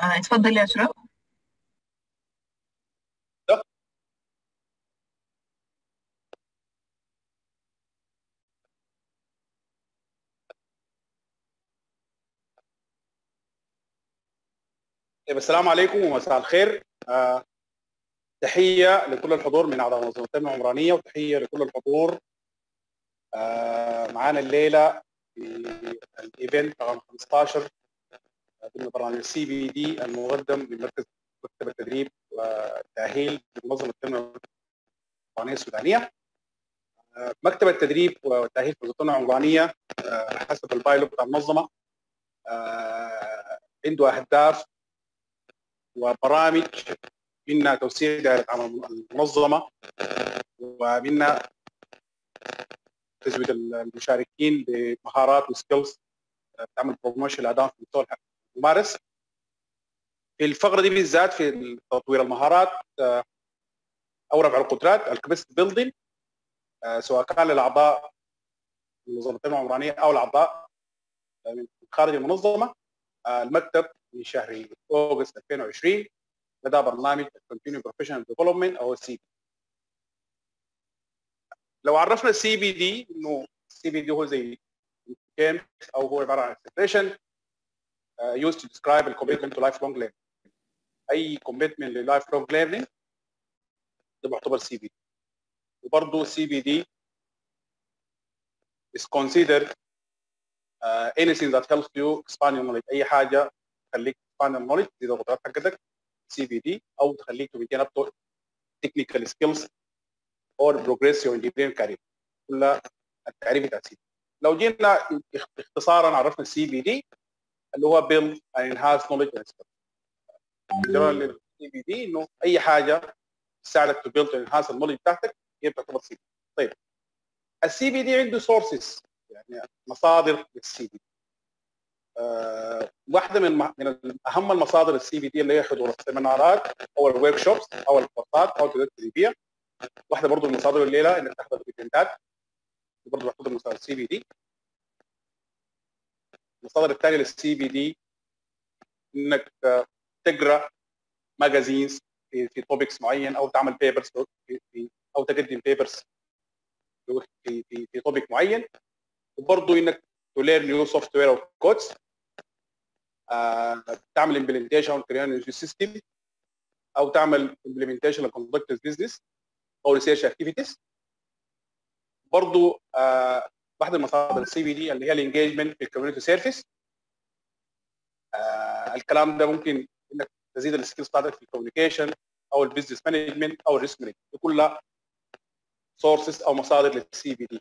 آه، اتفضل يا أشرف طيب السلام عليكم ومساء الخير آه، تحيه لكل الحضور من اعضاء منظمه التنميه العمرانيه وتحيه لكل الحضور آه، معانا الليله في الايفنت رقم 15 ضمن برنامج السي بي دي المقدم من مركز مكتب التدريب والتاهيل لمنظمه التنميه العمرانيه السودانيه آه، مكتب التدريب والتاهيل في التنميه العمرانيه آه، حسب البايلو بتاع المنظمه آه، عنده اهداف وبرامج منها توسيع دائره عمل المنظمه ومنها تزويد المشاركين بمهارات وسكيلز تعمل بروموشن لادائهم في مستوى الممارس في الفقره دي بالذات في تطوير المهارات او رفع القدرات الكبست بيلدينج سواء كان للاعضاء المنظمه العمرانيه او الاعضاء من خارج المنظمه المكتب في شهر اوغست 2020 بدا برنامج Continuing Professional Development او السي بي لو عرفنا السي بي دي انه السي بي دي هو زي كام او هو عباره عن expression uh, used to describe the commitment to lifelong learning اي commitment ل lifelong learning ده معتبر سي بي دي وبرضه السي بي دي is considered uh, anything that helps you expand your knowledge اي حاجه تخليك expand your knowledge تزيد القدرات حقتك سي بي دي او تخليك to maintain up to technical skills or progress your engineering career كلها التعريف بتاع السي لو جينا اختصارا عرفنا السي بي دي اللي هو build and enhance knowledge and skills السي بي دي انه اي حاجه تساعدك to build and enhance النولج بتاعتك هي بتعتبر سي بي طيب السي بي دي عنده سورسز يعني مصادر للسي بي أه واحده من من اهم المصادر السي بي دي اللي هي حضور السيمينارات او الورك شوبس او الكورسات او التدريبات التدريبيه واحده برضه من مصادر الليله انك تحضر الايفنتات برضه بحضر مصادر السي بي دي المصادر الثانيه للسي بي دي انك تقرا ماجازينز في في توبكس معين او تعمل بيبرز في, في او تقدم بيبرز في في في توبيك معين وبرضه انك تلير نيو سوفت وير او كودز تعمل امبلمنتيشن كريان سيستم او تعمل امبلمنتيشن لكوندكتز بزنس او ريسيرش اكتيفيتيز برضه آه واحده من مصادر السي بي دي اللي هي الانجيجمنت في الكوميونتي سيرفيس آه الكلام ده ممكن انك تزيد السكيلز بتاعتك في الكوميونيكيشن او البزنس مانجمنت او الريسك مانجمنت دي كلها سورسز او مصادر للسي بي دي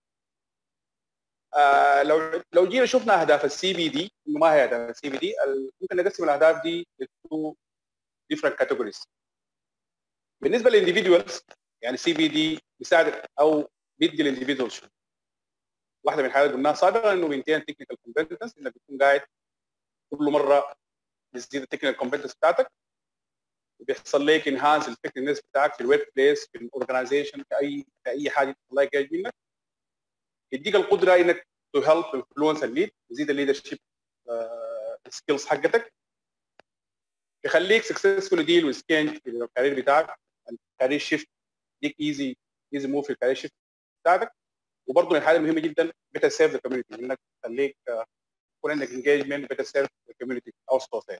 آه لو لو جينا شفنا اهداف السي بي دي انه ما هي اهداف السي بي دي ممكن نقسم الاهداف دي لتو ديفرنت كاتيجوريز بالنسبه للانديفيدوالز يعني سي بي دي بيساعد او بيدي الانديفيدوال واحده من الحاجات قلناها سابقا انه بينتين تكنيكال كومبتنس انك تكون قاعد كل مره بتزيد التكنيكال كومبتنس بتاعتك وبيحصل لك انهانس الافكتفنس بتاعك في الورك بليس في الاورجنايزيشن في اي في اي حاجه الله يجي منك يديك القدره انك تو هيلب انفلونس الليد يزيد الليدرشيب سكيلز حقتك يخليك سكسسفول ديل وذ تشينج في الكارير بتاعك الكارير شيفت يديك ايزي ايزي موف في الكارير شيفت بتاعتك وبرضه من الحاجات المهمه جدا بيتر سيرف ذا كوميونتي انك تخليك يكون عندك انجيجمنت بيتر سيرف ذا كوميونتي او ستوثين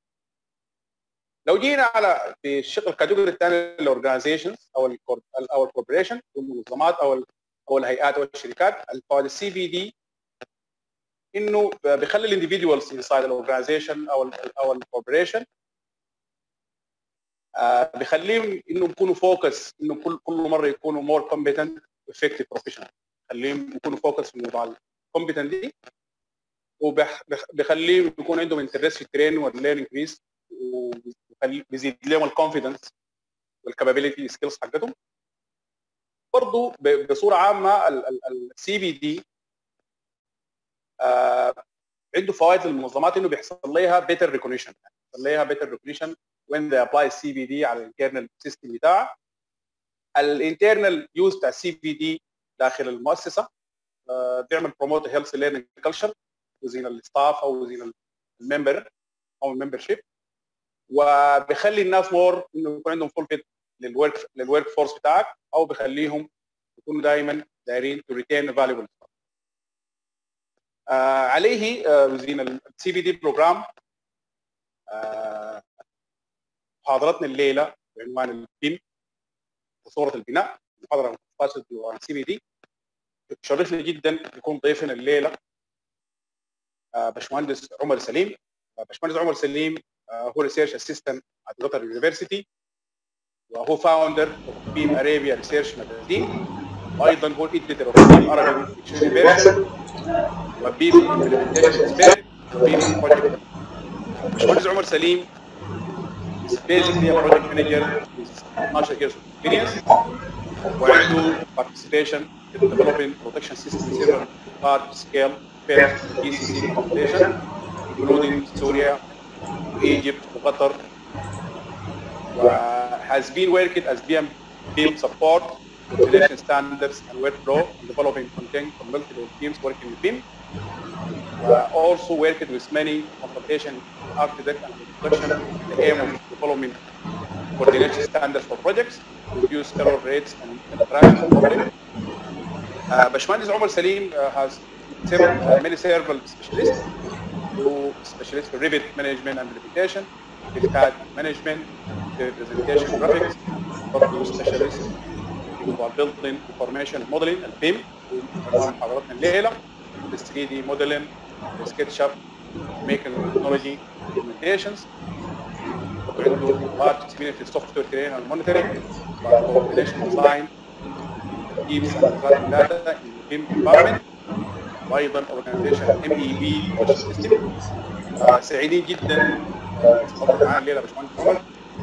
لو جينا على في الشق الكاتيجوري الثاني الاورجنايزيشنز او او الكوربريشن المنظمات او او الهيئات او الشركات الفوائد السي بي دي انه بيخلي الانديفيدوالز انسايد الاورجنايزيشن او ال او الكوربريشن آه بيخليهم انهم يكونوا فوكس انه كل كل مره يكونوا مور كومبتنت افكتيف بروفيشنال بيخليهم يكونوا فوكس في موضوع الكومبتنت دي وبيخليهم يكون عندهم انترست في التريننج والليرنينج بيس وبيزيد لهم الكونفدنس والكابابيلتي سكيلز حقتهم برضه بصوره عامه السي بي دي عنده فوائد للمنظمات انه بيحصل لها بيتر ريكونيشن بيحصل لها بيتر ريكونيشن وين they apply السي بي دي على الانترنال سيستم بتاعها الانترنال يوز بتاع السي بي دي داخل المؤسسه بيعمل بروموت هيلث ليرنينج كلتشر وزين الستاف او وزين الممبر او الممبر شيب وبيخلي الناس مور انه يكون عندهم فول فيت للورك للورك فورس بتاعك او بيخليهم يكونوا دائما دايرين تو ريتين فاليبل عليه آه وزين السي بي دي بروجرام محاضرتنا الليله بعنوان البيم وصوره البناء محاضره مختصه بعنوان سي بي دي شرفني جدا يكون ضيفنا الليله آه باشمهندس عمر سليم آه باشمهندس عمر سليم آه هو ريسيرش اسيستنت at قطر يونيفرسيتي وهو فاوندر اوف بيم ارابيا ريسيرش ماجازين وايضا هو اديتور اوف بيم ارابي فيرجن وبيم امبلمنتيشن سبيريت وبيم بروجكت باشمهندس عمر سليم is basically a project manager with 12 years of experience وعنده participation in developing protection systems in several large scale phase GCC implementation including Syria, Egypt, وقطر has been working as BM BIM support, coordination standards and workflow, developing content for multiple teams working with BIM. Uh, also worked with many consultation architect and construction with the aim of developing coordination standards for projects, reduce error rates and interaction problems. Uh, Bashmanis Omar Salim uh, has several, uh, many several specialists who specialists in Revit management and implementation, CAD management, representation graphics, برضه specialist هو built-in information modeling البيم هو محاضراتنا الليله ال 3 دي modeling سكتش اب making technology implementations عنده large experience في software training and monitoring coordination design teams and tracking data in the BIM environment وايضا organization MEB system آه سعيدين جدا تفضل معانا الليله يا باشمهندس عمر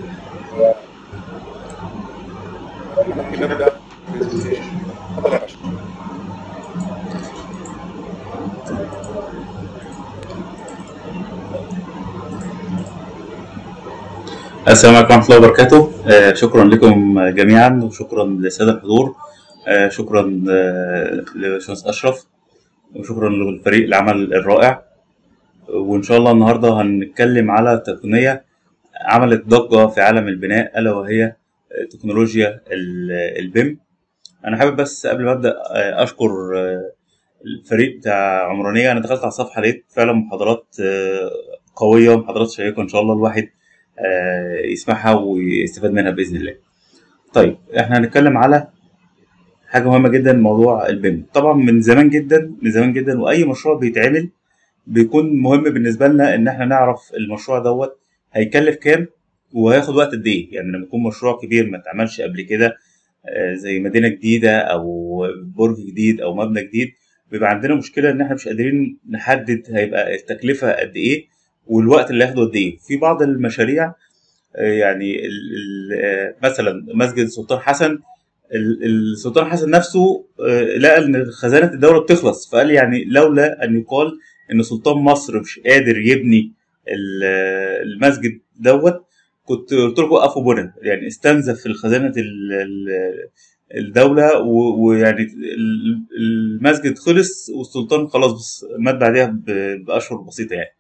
ممكن نبدا برزنتيشن تفضل يا باشا السلام عليكم ورحمة الله وبركاته آه شكرا لكم جميعا وشكرا للسادة الحضور آه شكرا آه لباشمهندس أشرف وشكرا للفريق العمل الرائع وإن شاء الله النهاردة هنتكلم على تقنية عملت ضجة في عالم البناء ألا وهي تكنولوجيا البيم أنا حابب بس قبل ما أبدأ أشكر الفريق بتاع عمرانية أنا دخلت على الصفحة لقيت فعلا محاضرات قوية ومحاضرات شيقة إن شاء الله الواحد يسمعها ويستفاد منها بإذن الله طيب احنا هنتكلم على حاجة مهمة جدا موضوع البيم طبعا من زمان جدا من زمان جدا وأي مشروع بيتعمل بيكون مهم بالنسبة لنا إن احنا نعرف المشروع دوت هيكلف كام وهياخد وقت قد ايه يعني لما يكون مشروع كبير ما اتعملش قبل كده زي مدينه جديده او برج جديد او مبنى جديد بيبقى عندنا مشكله ان احنا مش قادرين نحدد هيبقى التكلفه قد ايه والوقت اللي هياخده قد ايه في بعض المشاريع يعني مثلا مسجد السلطان حسن السلطان حسن نفسه لقى ان خزانه الدوله بتخلص فقال يعني لولا ان يقال ان سلطان مصر مش قادر يبني المسجد دوت كنت قلت لكم وقفوا بنا يعني استنزف الخزانه الدوله ويعني المسجد خلص والسلطان خلاص بس مات بعدها باشهر بسيطه يعني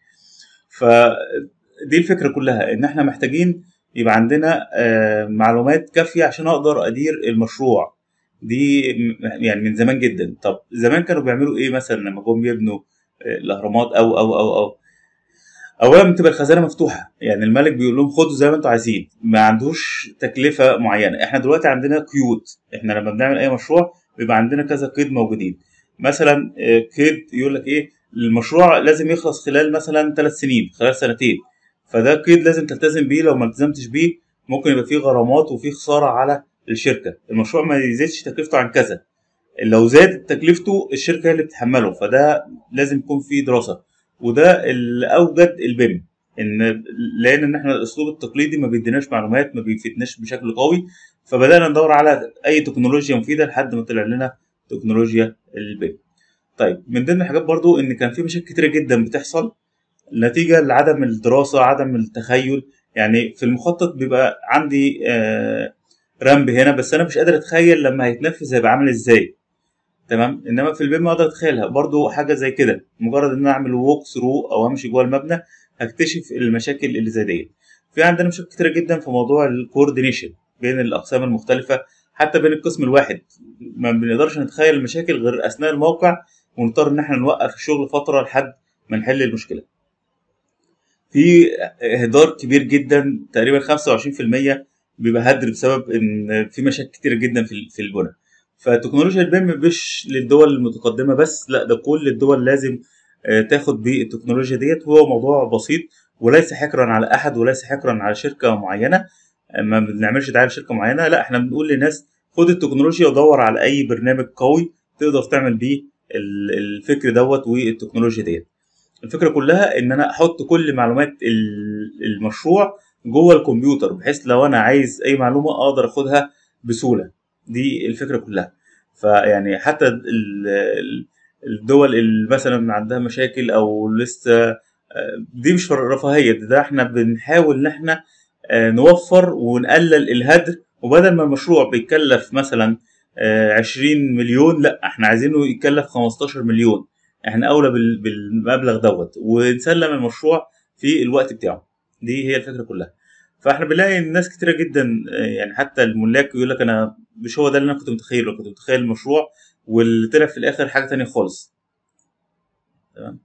فدي الفكره كلها ان احنا محتاجين يبقى عندنا معلومات كافيه عشان اقدر ادير المشروع دي يعني من زمان جدا طب زمان كانوا بيعملوا ايه مثلا لما جم يبنوا الاهرامات او او او او اولا بتبقى الخزانه مفتوحه يعني الملك بيقول لهم خدوا زي ما انتوا عايزين ما عندوش تكلفه معينه احنا دلوقتي عندنا قيود احنا لما بنعمل اي مشروع بيبقى عندنا كذا قيد موجودين مثلا قيد يقول لك ايه المشروع لازم يخلص خلال مثلا ثلاث سنين خلال سنتين فده قيد لازم تلتزم بيه لو ما التزمتش بيه ممكن يبقى فيه غرامات وفيه خساره على الشركه المشروع ما يزيدش تكلفته عن كذا لو زاد تكلفته الشركه هي اللي بتحمله فده لازم يكون فيه دراسه وده اللي اوجد البيم ان لان ان احنا الاسلوب التقليدي ما بيديناش معلومات ما بيفيدناش بشكل قوي فبدانا ندور على اي تكنولوجيا مفيده لحد ما طلع لنا تكنولوجيا البيم طيب من ضمن الحاجات برضو ان كان في مشاكل كتيره جدا بتحصل نتيجه لعدم الدراسه عدم التخيل يعني في المخطط بيبقى عندي آه رامب هنا بس انا مش قادر اتخيل لما هيتنفذ هيبقى عامل ازاي تمام انما في البيم اقدر اتخيلها برضو حاجه زي كده مجرد ان انا اعمل ووك ثرو او امشي جوه المبنى هكتشف المشاكل اللي زي ديت في عندنا مشاكل كتيره جدا في موضوع الكوردينيشن بين الاقسام المختلفه حتى بين القسم الواحد ما بنقدرش نتخيل المشاكل غير اثناء الموقع ونضطر ان احنا نوقف الشغل فتره لحد ما نحل المشكله في اهدار كبير جدا تقريبا 25% بيبقى هدر بسبب ان في مشاكل كتيره جدا في في البنى فتكنولوجيا البيم مش للدول المتقدمه بس لا ده كل الدول لازم تاخد بالتكنولوجيا ديت هو موضوع بسيط وليس حكرا على احد وليس حكرا على شركه معينه ما بنعملش دعايه لشركه معينه لا احنا بنقول للناس خد التكنولوجيا ودور على اي برنامج قوي تقدر تعمل بيه الفكر دوت والتكنولوجيا ديت الفكره كلها ان انا احط كل معلومات المشروع جوه الكمبيوتر بحيث لو انا عايز اي معلومه اقدر اخدها بسهوله دي الفكره كلها فيعني حتى الدول اللي مثلا عندها مشاكل او لسه دي مش رفاهيه ده احنا بنحاول ان احنا نوفر ونقلل الهدر وبدل ما المشروع بيتكلف مثلا 20 مليون لا احنا عايزينه يتكلف 15 مليون احنا اولى بالمبلغ دوت ونسلم المشروع في الوقت بتاعه دي هي الفكره كلها فاحنا بنلاقي ناس كتيره جدا يعني حتى الملاك يقول لك انا مش هو ده اللي انا كنت متخيله كنت متخيل المشروع واللي طلع في الاخر حاجه تانية خالص تمام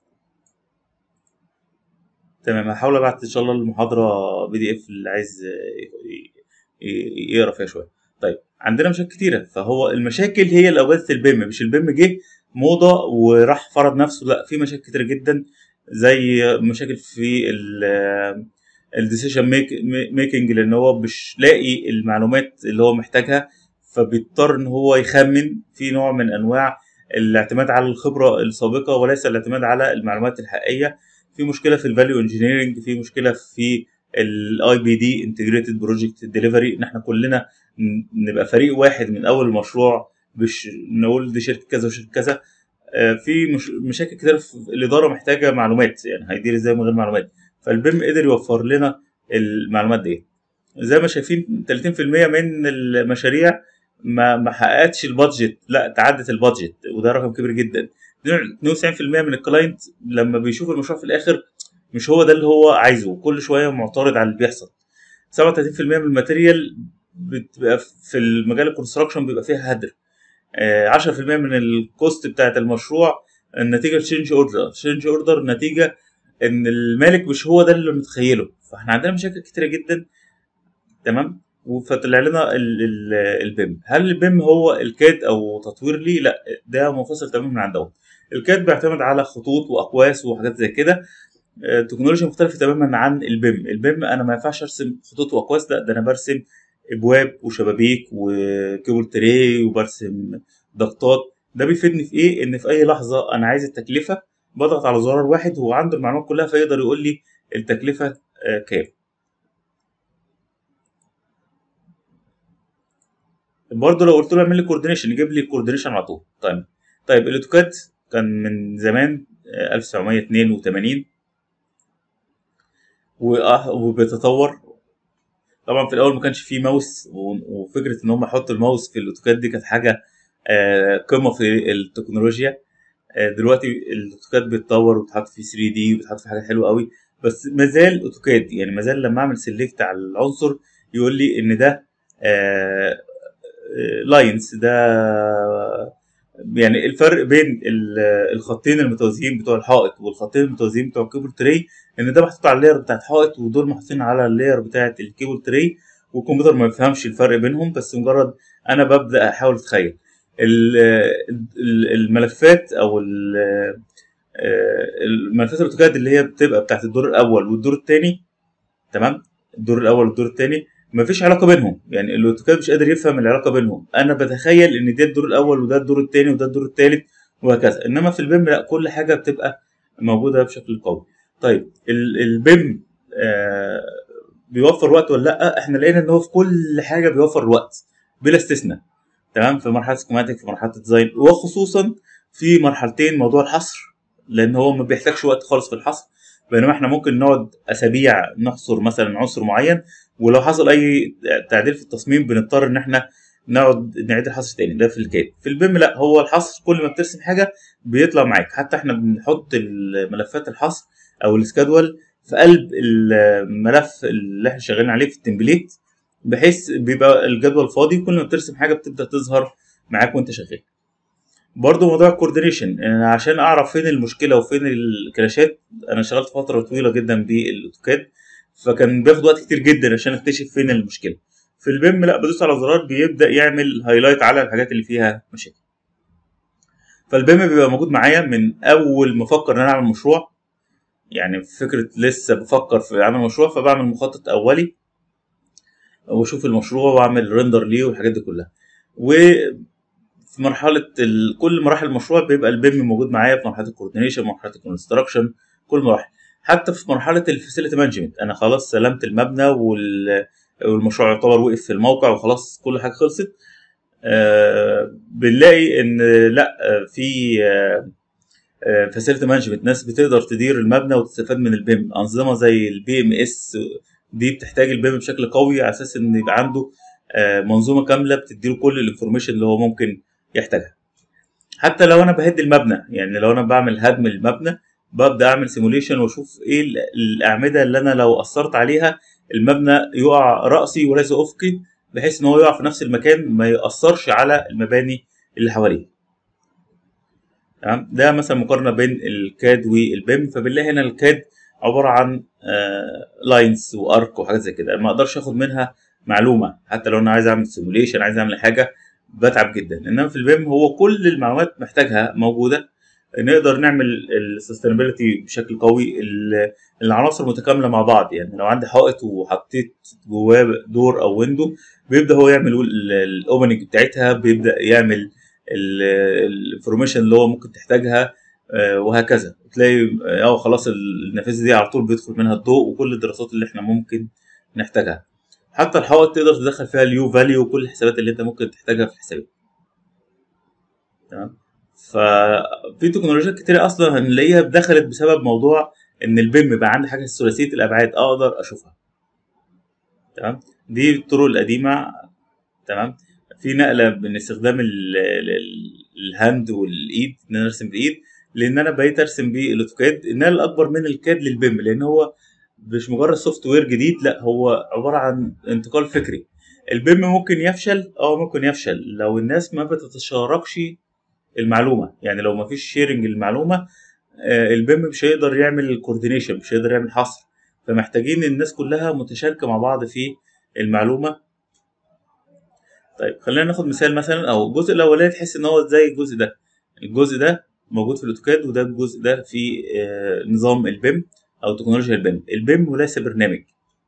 تمام هحاول ابعت ان شاء الله المحاضره بي دي اف اللي عايز يقرا فيها شويه طيب عندنا مشاكل كتيره فهو المشاكل هي اللي اوجدت البيم مش البيم جه موضه وراح فرض نفسه لا في مشاكل كتيره جدا زي مشاكل في الديسيشن ميكنج لان هو مش لاقي المعلومات اللي هو محتاجها فبيضطر ان هو يخمن في نوع من انواع الاعتماد على الخبره السابقه وليس الاعتماد على المعلومات الحقيقيه في مشكله في الفاليو انجينيرنج في مشكله في الاي بي دي انتجريتد بروجكت ديليفري ان احنا كلنا نبقى فريق واحد من اول المشروع مش نقول دي شركه كذا وشركه كذا في مش مشاكل كتير في الاداره محتاجه معلومات يعني هيدير ازاي من غير معلومات فالبيم قدر يوفر لنا المعلومات دي زي ما شايفين 30% من المشاريع ما ما حققتش البادجت لا تعدت البادجت وده رقم كبير جدا 92% من الكلاينت لما بيشوف المشروع في الاخر مش هو ده اللي هو عايزه كل شويه معترض على اللي بيحصل 37% من الماتيريال بتبقى في المجال الكونستراكشن بيبقى فيها هدر 10% من الكوست بتاعت المشروع النتيجه تشينج اوردر تشينج اوردر نتيجه ان المالك مش هو ده اللي متخيله فاحنا عندنا مشاكل كتيره جدا تمام فطلع لنا البيم هل البيم هو الكاد او تطوير ليه لا ده منفصل تماما عن دوت الكاد بيعتمد على خطوط واقواس وحاجات زي كده تكنولوجيا مختلفه تماما عن البيم البيم انا ما ينفعش ارسم خطوط واقواس لا ده انا برسم ابواب وشبابيك وكيبل تري وبرسم ضغطات ده بيفيدني في ايه ان في اي لحظه انا عايز التكلفه بضغط على زرار واحد هو عنده المعلومات كلها فيقدر يقول لي التكلفه كام برضه لو قلت له اعمل لي كوردينيشن يجيب لي كوردينيشن على طول طيب طيب الاوتوكاد كان من زمان 1982 وبيتطور طبعا في الاول ما كانش فيه ماوس وفكره ان هم يحطوا الماوس في الاوتوكاد دي كانت حاجه قمه في التكنولوجيا دلوقتي الاوتوكاد بيتطور وبيتحط فيه 3 دي وبيتحط فيه حاجات حلوه قوي بس ما زال اوتوكاد يعني ما زال لما اعمل سيلكت على العنصر يقول لي ان ده لاينز ده يعني الفرق بين الخطين المتوازيين بتوع الحائط والخطين المتوازيين بتوع الكيبل تري ان ده محطوط على اللاير بتاعت حائط ودول محطوطين على اللاير بتاعت الكيبل تري والكمبيوتر ما يفهمش الفرق بينهم بس مجرد انا ببدا احاول اتخيل الملفات او الملفات الاوتوكاد اللي هي بتبقى بتاعت الدور الاول والدور الثاني تمام الدور الاول والدور الثاني مفيش علاقه بينهم يعني الاوتوكاد مش قادر يفهم العلاقه بينهم انا بتخيل ان ده الدور الاول وده الدور الثاني وده الدور الثالث وهكذا انما في البيم لا كل حاجه بتبقى موجوده بشكل قوي طيب البيم آه بيوفر وقت ولا لا احنا لقينا ان هو في كل حاجه بيوفر الوقت بلا استثناء تمام في مرحله سكيماتيك في مرحله الديزاين وخصوصا في مرحلتين موضوع الحصر لان هو ما بيحتاجش وقت خالص في الحصر بينما احنا ممكن نقعد اسابيع نحصر مثلا عنصر معين ولو حصل اي تعديل في التصميم بنضطر ان احنا نقعد نعيد الحصر تاني ده في الكاد في البيم لا هو الحصر كل ما بترسم حاجه بيطلع معاك حتى احنا بنحط الملفات الحصر او السكادول في قلب الملف اللي احنا شغالين عليه في التمبليت بحيث بيبقى الجدول فاضي كل ما بترسم حاجه بتبدا تظهر معاك وانت شغال برضو موضوع الكوردينيشن انا عشان اعرف فين المشكله وفين الكلاشات انا اشتغلت فتره طويله جدا بالاوتوكاد فكان بياخد وقت كتير جدا عشان اكتشف فين المشكله في البيم لا بدوس على زرار بيبدا يعمل هايلايت على الحاجات اللي فيها مشاكل فالبيم بيبقى موجود معايا من اول ما افكر ان انا اعمل مشروع يعني فكره لسه بفكر في عمل مشروع فبعمل مخطط اولي واشوف المشروع واعمل ريندر ليه والحاجات دي كلها وفي مرحله ال... كل مراحل المشروع بيبقى البيم موجود معايا في مرحله الكوردينيشن مرحله الكونستراكشن كل مراحل حتى في مرحله الفاسيلتي مانجمنت انا خلاص سلمت المبنى وال... والمشروع يعتبر وقف في الموقع وخلاص كل حاجه خلصت آه بنلاقي ان لا في فاسيلتي مانجمنت ناس بتقدر تدير المبنى وتستفاد من البيم انظمه زي البي ام اس دي بتحتاج البيم بشكل قوي على اساس ان يبقى عنده آه منظومه كامله بتديله كل الانفورميشن اللي هو ممكن يحتاجها حتى لو انا بهد المبنى يعني لو انا بعمل هدم المبنى ببدا اعمل سيموليشن واشوف ايه الاعمده اللي انا لو اثرت عليها المبنى يقع راسي وليس افقي بحيث ان هو يقع في نفس المكان ما ياثرش على المباني اللي حواليه تمام ده مثلا مقارنه بين الكاد والبيم فبنلاقي هنا الكاد عباره عن لاينز وارك وحاجات زي كده ما اقدرش اخد منها معلومه حتى لو انا عايز اعمل سيموليشن عايز اعمل حاجه بتعب جدا انما في البيم هو كل المعلومات محتاجها موجوده نقدر نعمل السستينابيلتي بشكل قوي العناصر متكامله مع بعض يعني لو عندي حائط وحطيت جواه دور او ويندو بيبدا هو يعمل الاوبننج بتاعتها بيبدا يعمل الانفورميشن اللي هو ممكن تحتاجها وهكذا تلاقي اه خلاص النافذه دي على طول بيدخل منها الضوء وكل الدراسات اللي احنا ممكن نحتاجها حتى الحوائط تقدر تدخل فيها اليو فاليو وكل الحسابات اللي انت ممكن تحتاجها في الحسابات تمام ففي تكنولوجيات كتير اصلا هنلاقيها دخلت بسبب موضوع ان البيم بقى عندي حاجه ثلاثيه الابعاد اقدر اشوفها تمام دي الطرق القديمه تمام في نقله من استخدام الهاند والايد ان انا ارسم بالايد لان انا بقيت ارسم بالاوتوكاد النقله الاكبر من الكاد للبيم لان هو مش مجرد سوفت وير جديد لا هو عباره عن انتقال فكري البيم ممكن يفشل اه ممكن يفشل لو الناس ما بتتشاركش المعلومه يعني لو ما فيش شيرنج المعلومه البيم مش هيقدر يعمل كوردينيشن مش هيقدر يعمل حصر فمحتاجين الناس كلها متشاركه مع بعض في المعلومه طيب خلينا ناخد مثال مثلا او الجزء الاولاني تحس ان هو زي الجزء ده الجزء ده موجود في الاوتوكاد وده الجزء ده في نظام البيم او تكنولوجيا البيم البيم ليس برنامج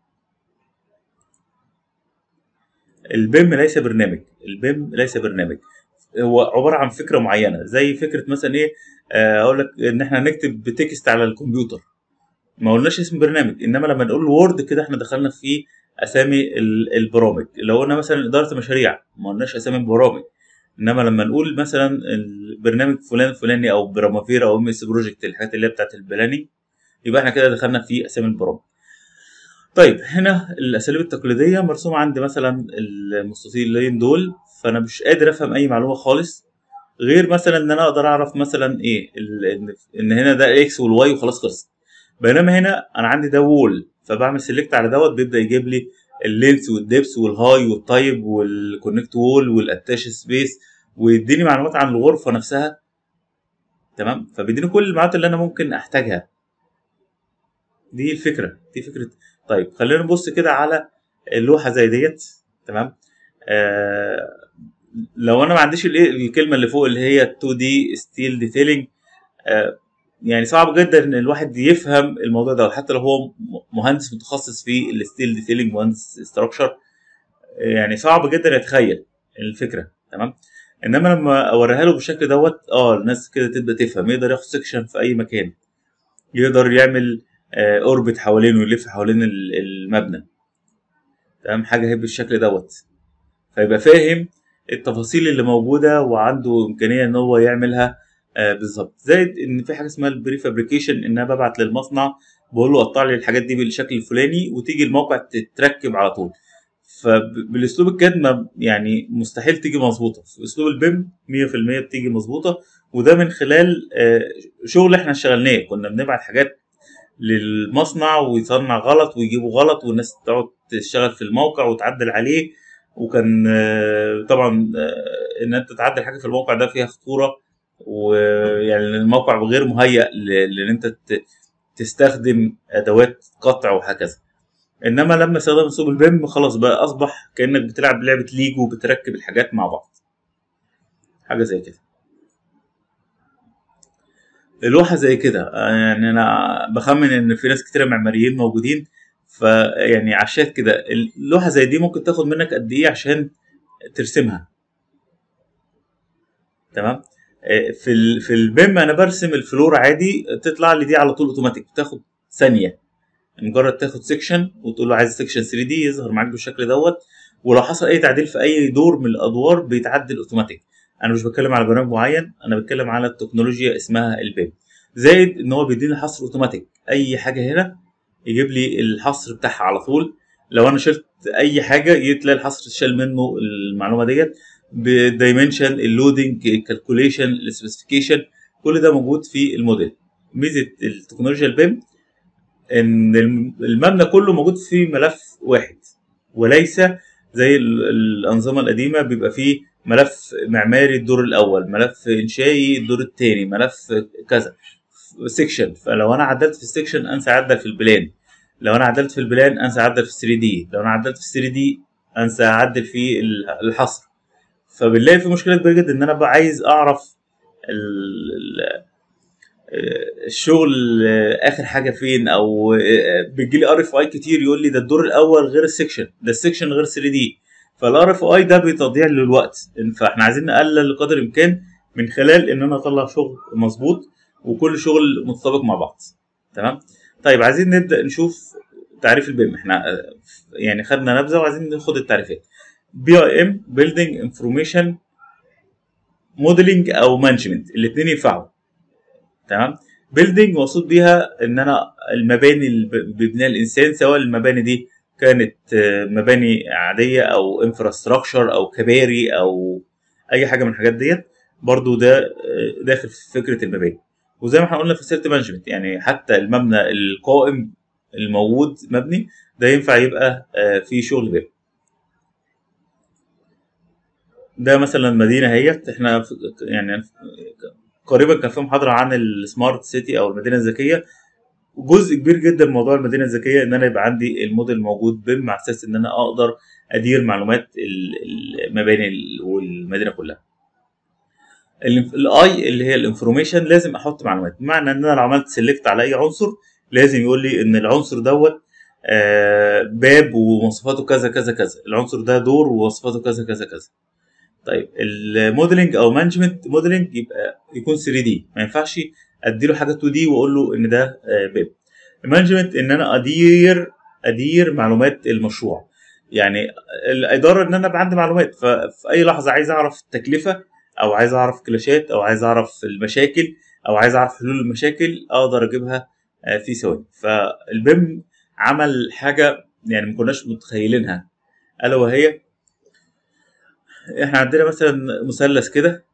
البيم ليس برنامج البيم ليس برنامج هو عباره عن فكره معينه زي فكره مثلا ايه اقول لك ان احنا نكتب تكست على الكمبيوتر ما قلناش اسم برنامج انما لما نقول وورد كده احنا دخلنا في اسامي البرامج لو قلنا مثلا اداره مشاريع ما قلناش اسامي البرامج انما لما نقول مثلا البرنامج فلان الفلاني او برامافير او ام اس بروجكت الحاجات اللي هي بتاعت البلاني يبقى احنا كده دخلنا في اسامي البرامج طيب هنا الاساليب التقليديه مرسوم عندي مثلا المستطيلين دول فانا مش قادر افهم اي معلومه خالص غير مثلا ان انا اقدر اعرف مثلا ايه ان هنا ده الاكس والواي وخلاص خلص بينما هنا انا عندي ده وول فبعمل سيلكت على دوت بيبدا يجيب لي اللينس والدبس والهاي والتايب والكونكت وول والاتاش سبيس ويديني معلومات عن الغرفه نفسها تمام فبيديني كل المعلومات اللي انا ممكن احتاجها دي الفكره دي فكره طيب خلينا نبص كده على اللوحه زي ديت تمام آه لو انا ما عنديش الايه الكلمه اللي فوق اللي هي 2 دي ستيل ديتيلنج آه يعني صعب جدا ان الواحد يفهم الموضوع ده حتى لو هو مهندس متخصص في الستيل ديتيلنج مهندس ستراكشر يعني صعب جدا يتخيل الفكره تمام انما لما اوريها له بالشكل دوت اه الناس كده تبدا تفهم يقدر ياخد سكشن في اي مكان يقدر يعمل آه اوربت حوالينه يلف حوالين المبنى تمام حاجه هي بالشكل دوت فيبقى فاهم التفاصيل اللي موجوده وعنده امكانيه ان هو يعملها آه بالظبط زائد ان في حاجه اسمها البري فابريكيشن ان انا ببعت للمصنع بقول له قطع لي الحاجات دي بالشكل الفلاني وتيجي الموقع تتركب على طول فبالاسلوب الكاد يعني مستحيل تيجي مظبوطه في اسلوب البيم 100% بتيجي مظبوطه وده من خلال آه شغل احنا اشتغلناه كنا بنبعت حاجات للمصنع ويصنع غلط ويجيبه غلط والناس تقعد تشتغل في الموقع وتعدل عليه وكان آه، طبعا آه، ان انت تعدل حاجه في الموقع ده فيها خطوره ويعني الموقع غير مهيأ ل- لان انت ت- تستخدم ادوات قطع وهكذا انما لما استخدم اسلوب البيم خلاص بقى اصبح كانك بتلعب لعبه ليجو وبتركب الحاجات مع بعض حاجه زي كده اللوحه زي كده آه، يعني انا بخمن ان في ناس كتيره معماريين موجودين فيعني عشات كده اللوحه زي دي ممكن تاخد منك قد ايه عشان ترسمها تمام آه، في ال في البيم انا برسم الفلور عادي تطلع لي دي على طول اوتوماتيك بتاخد ثانيه مجرد تاخد سيكشن وتقول له عايز سيكشن 3 دي يظهر معاك بالشكل دوت ولو حصل اي تعديل في اي دور من الادوار بيتعدل اوتوماتيك انا مش بتكلم على برنامج معين انا بتكلم على التكنولوجيا اسمها البيم زائد ان هو بيديني حصر اوتوماتيك اي حاجه هنا يجيب لي الحصر بتاعها على طول لو انا شلت اي حاجه تلاقي الحصر اتشال منه المعلومه ديت بالدايمنشن اللودنج الكالكوليشن السبيسيفيكيشن كل ده موجود في الموديل ميزه التكنولوجيا البيم ان الم- المبنى كله موجود في ملف واحد وليس زي ال- الانظمه القديمه بيبقى فيه ملف معماري الدور الاول ملف انشائي الدور الثاني ملف كذا سيكشن فلو انا عدلت في السيكشن انسى اعدل في البلان لو انا عدلت في البلان انسى اعدل في 3 دي لو انا عدلت في 3 دي انسى اعدل في ال- الحصر فبنلاقي في مشكله كبيره جدا ان انا بقى عايز اعرف ال- ال- الشغل اخر حاجه فين او بيجي لي ار اف اي كتير يقول لي ده الدور الاول غير السكشن ده السكشن غير 3 دي فالار اف اي ده بتضييع للوقت فاحنا عايزين نقلل قدر الامكان من خلال ان انا اطلع شغل مظبوط وكل شغل متطابق مع بعض تمام طيب عايزين نبدا نشوف تعريف البيم احنا آه، يعني خدنا نبذه وعايزين ناخد التعريفات بي اي ام بيلدينج انفورميشن موديلنج او مانجمنت الاثنين ينفعوا تمام بيلدينج مقصود بيها ان انا المباني اللي ب- بيبنيها الانسان سواء المباني دي كانت آه، مباني عاديه او انفراستراكشر او كباري او اي حاجه من الحاجات ديت برضو ده آه، داخل في فكره المباني وزي ما احنا قلنا في سيرت مانجمنت يعني حتى المبنى القائم الموجود مبني ده ينفع يبقى آه، فيه شغل بيم ده مثلا مدينه اهيت احنا في- يعني قريبا كان في محاضره عن السمارت سيتي او المدينه الذكيه جزء كبير جدا من موضوع المدينه الذكيه ان انا يبقى عندي الموديل موجود بيم على اساس ان انا اقدر ادير معلومات ال- المباني ال- والمدينه كلها الاي اللي هي الانفورميشن لازم احط معلومات بمعنى ان انا لو عملت سيلكت على اي عنصر لازم يقول لي ان العنصر دوت آه، باب ومواصفاته كذا كذا كذا العنصر ده دور ومواصفاته كذا كذا كذا طيب الموديلنج او مانجمنت موديلنج يبقى يكون 3 دي ما ينفعش اديله حاجه 2 دي واقول له ان ده آه، باب المانجمنت ان انا ادير ادير معلومات المشروع يعني الاداره ان انا يبقى عندي معلومات ففي اي لحظه عايز اعرف التكلفه او عايز اعرف كلاشات او عايز اعرف المشاكل او عايز اعرف حلول المشاكل اقدر اجيبها آه، في ثواني فالبيم عمل حاجه يعني ما كناش متخيلينها الا وهي احنا عندنا مثلا مثلث كده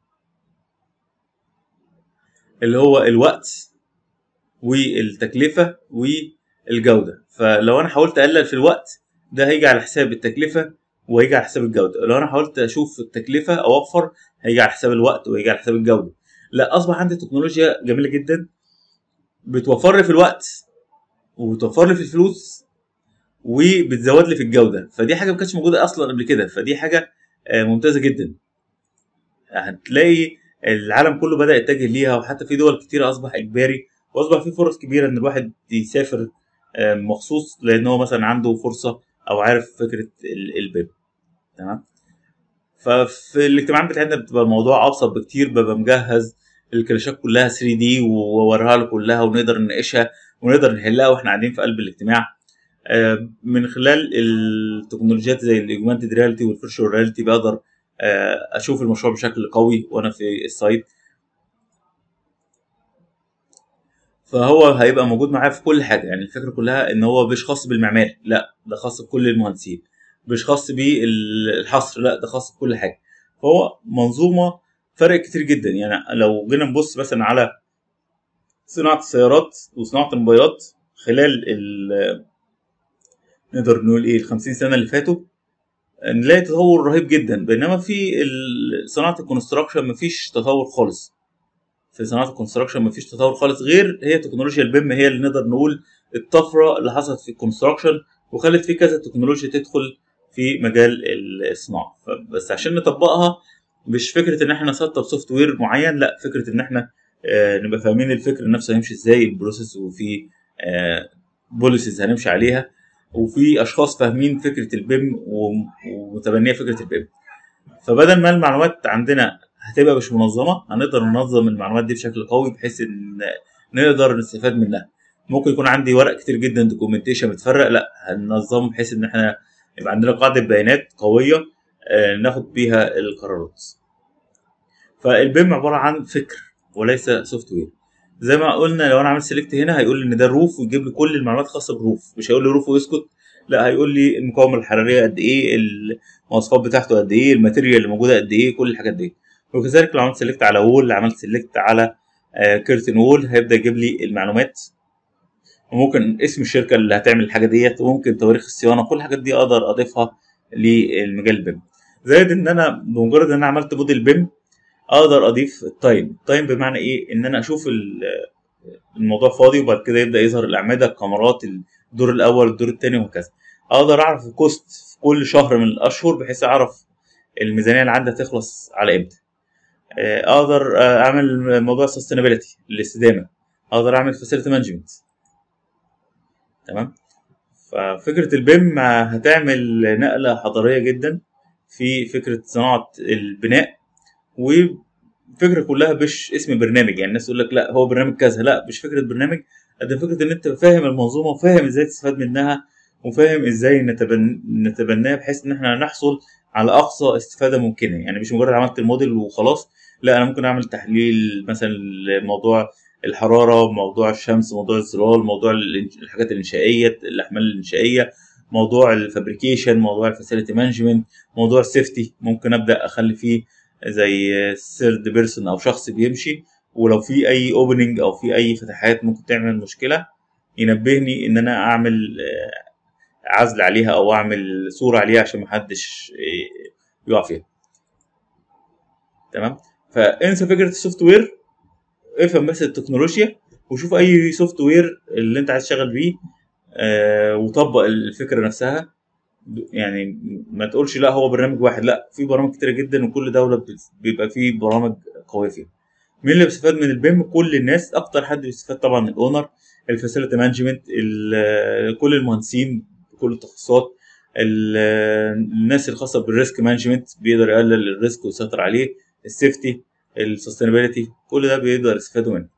اللي هو الوقت والتكلفه والجوده فلو انا حاولت اقلل في الوقت ده هيجي على حساب التكلفه وهيجي على حساب الجوده لو انا حاولت اشوف التكلفه اوفر هيجي على حساب الوقت وهيجي على حساب الجوده لا اصبح عندي تكنولوجيا جميله جدا بتوفر لي في الوقت وبتوفر لي في الفلوس وبتزود لي في الجوده فدي حاجه ما كانتش موجوده اصلا قبل كده فدي حاجه آه، ممتازه جدا هتلاقي العالم كله بدا يتجه ليها وحتى في دول كتيره اصبح اجباري واصبح في فرص كبيره ان الواحد يسافر آه، مخصوص لان هو مثلا عنده فرصه او عارف فكره ال- البيب تمام ففي الاجتماعات بتاعتنا بتبقى الموضوع ابسط بكتير ببقى مجهز الكلاشات كلها 3 دي واوريها له كلها ونقدر نناقشها ونقدر نحلها واحنا قاعدين في قلب الاجتماع آه، من خلال التكنولوجيات زي الاجمانتد رياليتي والفيرشوال رياليتي بقدر آه، اشوف المشروع بشكل قوي وانا في السايت فهو هيبقى موجود معايا في كل حاجه يعني الفكره كلها ان هو مش خاص بالمعماري لا ده خاص بكل المهندسين مش خاص بالحصر لا ده خاص بكل حاجه فهو منظومه فرق كتير جدا يعني لو جينا نبص مثلا على صناعه السيارات وصناعه الموبايلات خلال ال نقدر نقول ايه ال 50 سنه اللي فاتوا نلاقي تطور رهيب جدا بينما في ال- صناعه الكونستراكشن مفيش تطور خالص في صناعه الكونستراكشن مفيش تطور خالص غير هي تكنولوجيا البيم هي اللي نقدر نقول الطفره اللي حصلت في الكونستراكشن وخلت في كذا تكنولوجيا تدخل في مجال الصناعه بس عشان نطبقها مش فكره ان احنا نسطب سوفت وير معين لا فكره ان احنا آه، نبقى فاهمين الفكر نفسه هيمشي ازاي البروسيس وفي بوليسيز هنمشي عليها وفي اشخاص فاهمين فكره البيم و- ومتبنيه فكره البيم فبدل ما المعلومات عندنا هتبقى مش منظمه هنقدر ننظم المعلومات دي بشكل قوي بحيث ان نقدر نستفاد منها ممكن يكون عندي ورق كتير جدا دوكيومنتيشن متفرق لا هننظمه بحيث ان احنا يبقى عندنا قاعده بيانات قويه آه، ناخد بيها القرارات فالبيم عباره عن فكر وليس سوفت وير زي ما قلنا لو انا عملت سيلكت هنا هيقول لي ان ده الروف ويجيب لي كل المعلومات الخاصه بالروف مش هيقول لي روف ويسكت لا هيقول لي المقاومه الحراريه قد ايه المواصفات بتاعته قد ايه الماتيريال اللي موجوده قد ايه كل الحاجات دي وكذلك لو عملت سيلكت على وول عملت سيلكت على كيرتن وول هيبدا يجيب لي المعلومات وممكن اسم الشركه اللي هتعمل الحاجه ديت وممكن تواريخ الصيانه كل الحاجات دي اقدر اضيفها للمجال البيم زائد ان انا بمجرد ان انا عملت موديل بيم اقدر اضيف التايم التايم بمعنى ايه ان انا اشوف ال- الموضوع فاضي وبعد كده يبدا يظهر الاعمده الكاميرات الدور الاول الدور الثاني وهكذا اقدر اعرف الكوست في كل شهر من الاشهر بحيث اعرف الميزانيه اللي عندي هتخلص على امتى آه، اقدر آه، اعمل موضوع السستينابيلتي الاستدامه اقدر اعمل فاسيلتي مانجمنت تمام ففكره البيم هتعمل نقله حضاريه جدا في فكره صناعه البناء وفكره كلها مش اسم برنامج يعني الناس تقول لك لا هو برنامج كذا لا مش فكره برنامج قد فكره ان انت فاهم المنظومه وفاهم ازاي تستفاد منها وفاهم ازاي نتبن... نتبناها بحيث ان احنا نحصل على اقصى استفاده ممكنه يعني مش مجرد عملت الموديل وخلاص لا انا ممكن اعمل تحليل مثلا لموضوع الحراره موضوع الشمس موضوع الظلال موضوع الإن- الحاجات الانشائيه الاحمال الانشائيه موضوع الفابريكيشن موضوع الفاسيلتي مانجمنت موضوع السيفتي ممكن ابدا اخلي فيه زي سيرد بيرسون او شخص بيمشي ولو في اي اوبننج او في اي فتحات ممكن تعمل مشكله ينبهني ان انا اعمل آه، عزل عليها او اعمل صوره عليها عشان محدش آه، يقع فيها تمام فانسى فكره السوفت وير افهم بس التكنولوجيا وشوف اي سوفت وير اللي انت عايز تشتغل بيه آه، وطبق الفكره نفسها يعني ما تقولش لا هو برنامج واحد لا في برامج كتيره جدا وكل دوله بت- بيبقى فيه برامج قويه فيها مين اللي بيستفاد من البيم كل الناس اكتر حد بيستفاد طبعا الاونر الفاسيلتي مانجمنت كل المهندسين كل التخصصات ال- الناس الخاصه بالريسك مانجمنت بيقدر يقلل الريسك ويسيطر عليه السيفتي السستينابيلتي كل ده بيقدر يستفادوا منه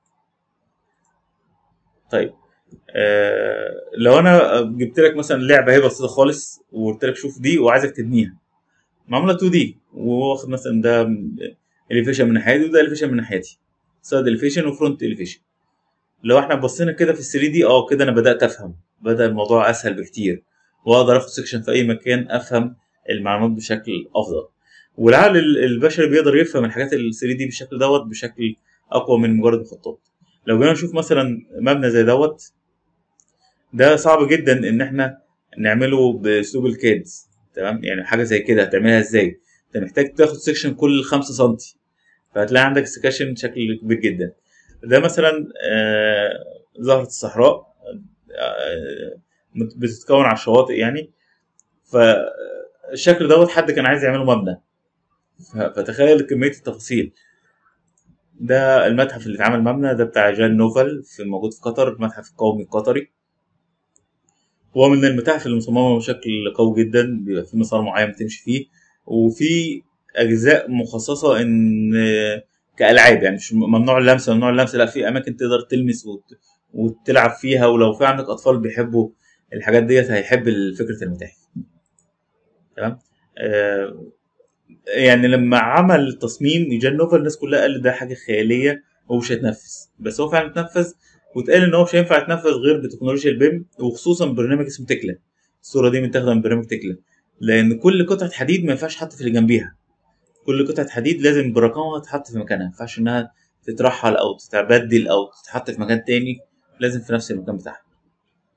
طيب آه لو انا جبت لك مثلا لعبه هي بسيطه خالص وقلت لك شوف دي وعايزك تبنيها معموله 2 دي واخد مثلا ده اليفيشن من ناحيتي وده اليفيشن من ناحيتي سايد اليفيشن وفرونت اليفيشن لو احنا بصينا كده في ال 3 دي اه كده انا بدات افهم بدا الموضوع اسهل بكتير واقدر اخد سكشن في اي مكان افهم المعلومات بشكل افضل والعقل ال- البشري بيقدر يفهم الحاجات ال 3 دي بالشكل دوت بشكل اقوى من مجرد مخططات لو جينا نشوف مثلا مبنى زي دوت ده صعب جدا ان احنا نعمله باسلوب الكاد تمام يعني حاجه زي كده هتعملها ازاي انت محتاج تاخد سيكشن كل 5 سم فهتلاقي عندك سكاشن بشكل كبير جدا ده مثلا آه، زهرة الصحراء آه، مت- بتتكون على الشواطئ يعني فالشكل دوت حد كان عايز يعمله مبنى ف- فتخيل كمية التفاصيل ده المتحف اللي اتعمل مبنى ده بتاع جان نوفل في موجود في قطر المتحف القومي القطري هو من المتاحف اللي مصممة بشكل قوي جدا بيبقى في مسار معين بتمشي فيه وفي أجزاء مخصصة إن كألعاب يعني مش ممنوع اللمس ممنوع اللمس لا في أماكن تقدر تلمس وت... وتلعب فيها ولو في عندك أطفال بيحبوا الحاجات ديت هيحب فكرة المتاحف تمام آه يعني لما عمل التصميم جان نوفل الناس كلها قال ده حاجة خيالية ومش هيتنفذ بس هو فعلا اتنفذ واتقال ان هو مش هينفع يتنفذ غير بتكنولوجيا البيم وخصوصا برنامج اسمه تكلا الصوره دي متاخده من برنامج تكلا لان كل قطعه حديد ما ينفعش تحط في اللي جنبيها كل قطعه حديد لازم برقمها تتحط في مكانها ما ينفعش انها تترحل او تتبدل او تتحط في مكان تاني لازم في نفس المكان بتاعها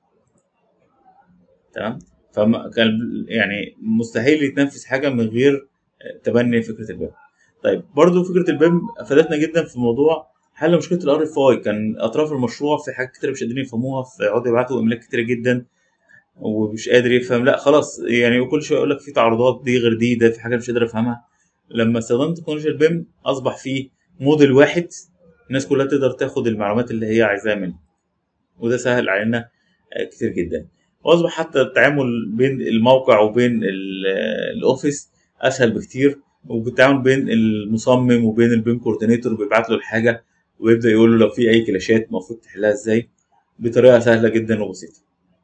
تمام فكان يعني مستحيل يتنفذ حاجه من غير تبني فكره البيم طيب برضو فكره البيم افادتنا جدا في موضوع حل مشكله الار اف اي كان اطراف المشروع في حاجات كتير مش قادرين يفهموها فيقعدوا يبعتوا ايميلات كتير جدا ومش قادر يفهم لا خلاص يعني وكل شويه يقول لك في تعارضات دي غير دي ده في حاجه مش قادر افهمها لما استخدمت تكنولوجيا البيم اصبح في موديل واحد الناس كلها تقدر تاخد المعلومات اللي هي عايزاها منه وده سهل علينا كتير جدا واصبح حتى التعامل بين الموقع وبين الاوفيس اسهل بكتير وبالتعامل بين المصمم وبين البيم كوردينيتور بيبعت له الحاجه ويبدا يقول له لو في اي كلاشات المفروض تحلها ازاي بطريقه سهله جدا وبسيطه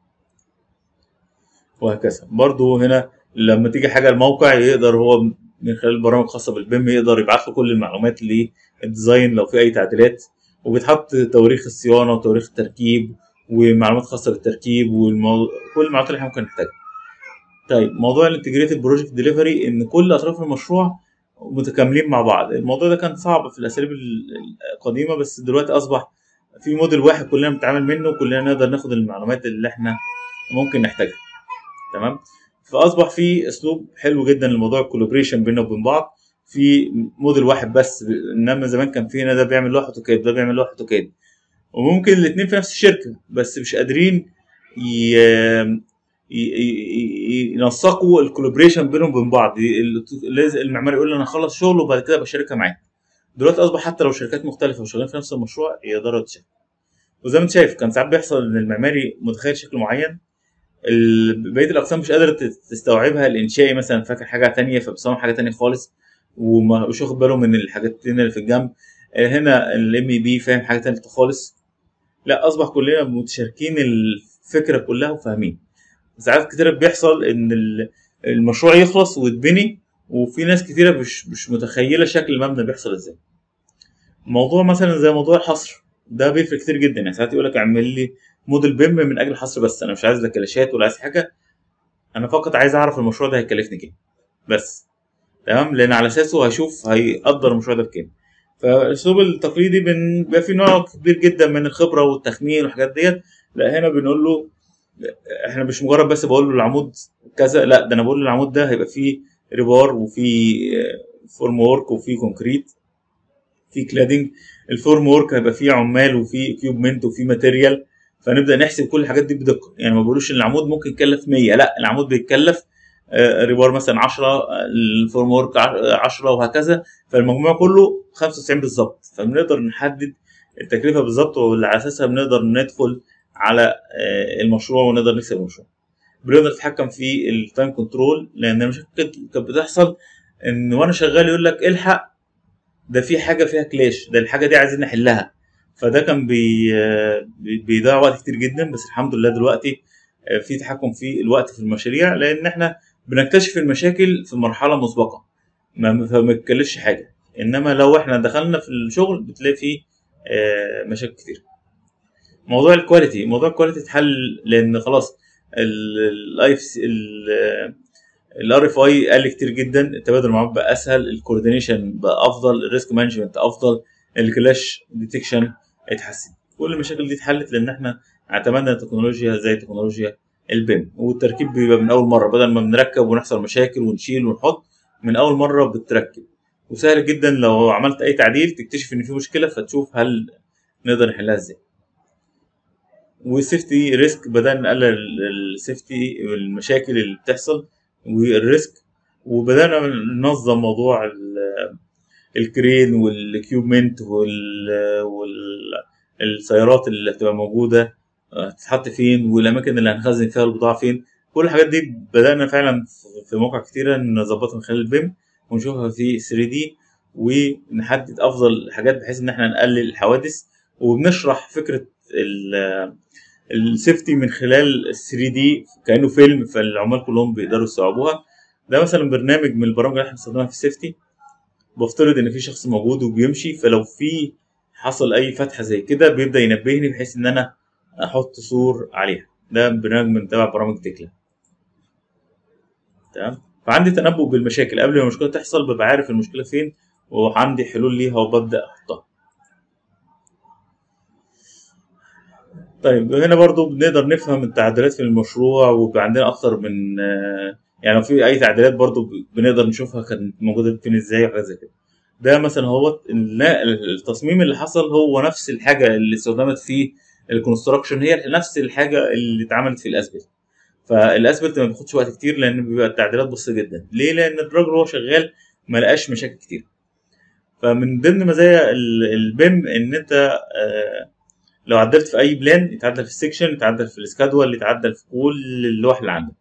وهكذا برضو هنا لما تيجي حاجه الموقع يقدر هو من خلال البرامج الخاصه بالبيم يقدر يبعت له كل المعلومات للديزاين لو في اي تعديلات وبيتحط تواريخ الصيانه وتواريخ التركيب ومعلومات خاصه بالتركيب والموضوع كل المعلومات اللي احنا ممكن نحتاجها طيب موضوع الانتجريتد بروجكت ديليفري ان كل اطراف المشروع متكاملين مع بعض الموضوع ده كان صعب في الاساليب القديمه بس دلوقتي اصبح في موديل واحد كلنا بنتعامل منه وكلنا نقدر ناخد المعلومات اللي احنا ممكن نحتاجها تمام فاصبح في اسلوب حلو جدا لموضوع الكولابريشن بيننا وبين بعض في موديل واحد بس انما زمان كان في هنا ده بيعمل لوحه اوتوكاد ده بيعمل لوحه اوتوكاد وممكن الاثنين في نفس الشركه بس مش قادرين ي... ينسقوا الكولابريشن بينهم وبين بعض المعماري يقول انا اخلص شغل وبعد كده ابقى شركه معاه دلوقتي اصبح حتى لو شركات مختلفه وشغالين في نفس المشروع يقدروا يتشاركوا وزي ما انت شايف كان ساعات بيحصل ان المعماري متخيل شكل معين بقيه الاقسام مش قادره تستوعبها الانشائي مثلا فاكر حاجه تانية فبيصمم حاجه تانية خالص ومش واخد باله من الحاجات اللي في الجنب هنا الام بي فاهم حاجه تانية خالص لا اصبح كلنا متشاركين الفكره كلها وفاهمين ساعات كتير بيحصل ان المشروع يخلص ويتبني وفي ناس كتيرة مش مش متخيله شكل المبنى بيحصل ازاي موضوع مثلا زي موضوع الحصر ده بيفرق كتير جدا يعني ساعات يقول لك اعمل لي موديل بيم من اجل الحصر بس انا مش عايز لا كلاشات ولا عايز حاجه انا فقط عايز اعرف المشروع ده هيكلفني كام بس تمام لان على اساسه هشوف هيقدر المشروع ده بكام فالاسلوب التقليدي بيبقى فيه نوع كبير جدا من الخبره والتخمين والحاجات ديت لا هنا بنقول له احنا مش مجرد بس بقول له العمود كذا لا ده انا بقول له العمود ده هيبقى فيه ريبار وفي فورم وورك وفي كونكريت في كلادنج الفورم وورك هيبقى فيه عمال وفي كيوبمنت وفي ماتيريال فنبدا نحسب كل الحاجات دي بدقه يعني ما بقولوش ان العمود ممكن يكلف 100 لا العمود بيتكلف ريبار مثلا 10 الفورم وورك 10 وهكذا فالمجموع كله 95 بالظبط فبنقدر نحدد التكلفه بالظبط وعلى اساسها بنقدر ندخل على المشروع ونقدر نكسب المشروع بنقدر نتحكم في التايم كنترول لان مشاكل كانت بتحصل ان وانا شغال يقول لك الحق ده في حاجه فيها كلاش ده الحاجه دي عايزين نحلها فده كان بي بيضيع وقت كتير جدا بس الحمد لله دلوقتي في تحكم في الوقت في المشاريع لان احنا بنكتشف المشاكل في مرحله مسبقه ما بتكلفش حاجه انما لو احنا دخلنا في الشغل بتلاقي فيه مشاكل كتير موضوع الكواليتي موضوع الكواليتي اتحل لان خلاص الاي الار اف اي قل كتير جدا التبادل المعلومات بقى اسهل الكوردينيشن بقى افضل الريسك مانجمنت افضل الكلاش ديتكشن اتحسن كل المشاكل دي اتحلت لان احنا اعتمدنا تكنولوجيا زي تكنولوجيا البيم والتركيب بيبقى من اول مره بدل ما بنركب ونحصل مشاكل ونشيل ونحط من اول مره بتركب وسهل جدا لو عملت اي تعديل تكتشف ان في مشكله فتشوف هل نقدر نحلها ازاي والسيفتي ريسك بدأنا نقلل السيفتي والمشاكل اللي بتحصل والريسك وبدأنا ننظم موضوع الكرين والكيوبمنت والسيارات اللي هتبقى موجودة هتتحط فين والأماكن اللي هنخزن فيها البضاعة فين كل الحاجات دي بدأنا فعلا في مواقع كتيرة نظبطها من خلال البيم ونشوفها في 3 دي ونحدد أفضل حاجات بحيث إن احنا نقلل الحوادث وبنشرح فكرة السيفتي من خلال ال 3 دي كانه فيلم فالعمال كلهم بيقدروا يستوعبوها ده مثلا برنامج من البرامج اللي احنا بنستخدمها في السيفتي بفترض ان في شخص موجود وبيمشي فلو في حصل اي فتحه زي كده بيبدا ينبهني بحيث ان انا احط سور عليها ده برنامج من تبع برامج تكلا تمام فعندي تنبؤ بالمشاكل قبل ما المشكله تحصل ببقى عارف المشكله فين وعندي حلول ليها وببدا احطها طيب هنا برضو بنقدر نفهم التعديلات في المشروع ويبقى عندنا اكتر من آه، يعني لو في اي تعديلات برضو بنقدر نشوفها كانت موجوده فين ازاي وحاجات زي كده ده مثلا هو لا التصميم اللي حصل هو نفس الحاجه اللي استخدمت في الكونستراكشن هي نفس الحاجه اللي اتعملت في الاسبل فالاسبلت ما بياخدش وقت كتير لان بيبقى التعديلات بسيطه جدا ليه لان الراجل وهو شغال ما لقاش مشاكل كتير فمن ضمن مزايا ال- البيم ان انت آه، لو عدلت في اي بلان يتعدل في السكشن يتعدل في السكادول يتعدل في كل اللوح اللي عندك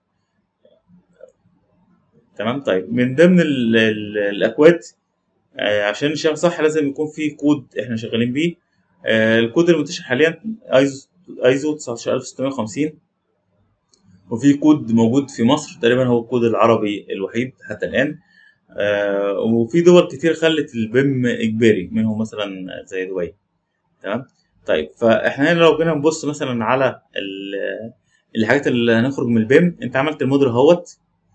تمام طيب من ضمن ال- ال- الاكواد آه، عشان نشتغل صح لازم يكون في كود احنا شغالين بيه آه، الكود المنتشر حاليا ايزو ايزو 19650 وفي كود موجود في مصر تقريبا هو الكود العربي الوحيد حتى الان آه، وفي دول كتير خلت البيم اجباري منهم مثلا زي دبي تمام طيب فاحنا هنا لو جينا نبص مثلا على ال- الحاجات اللي هنخرج من البيم انت عملت الموديل اهوت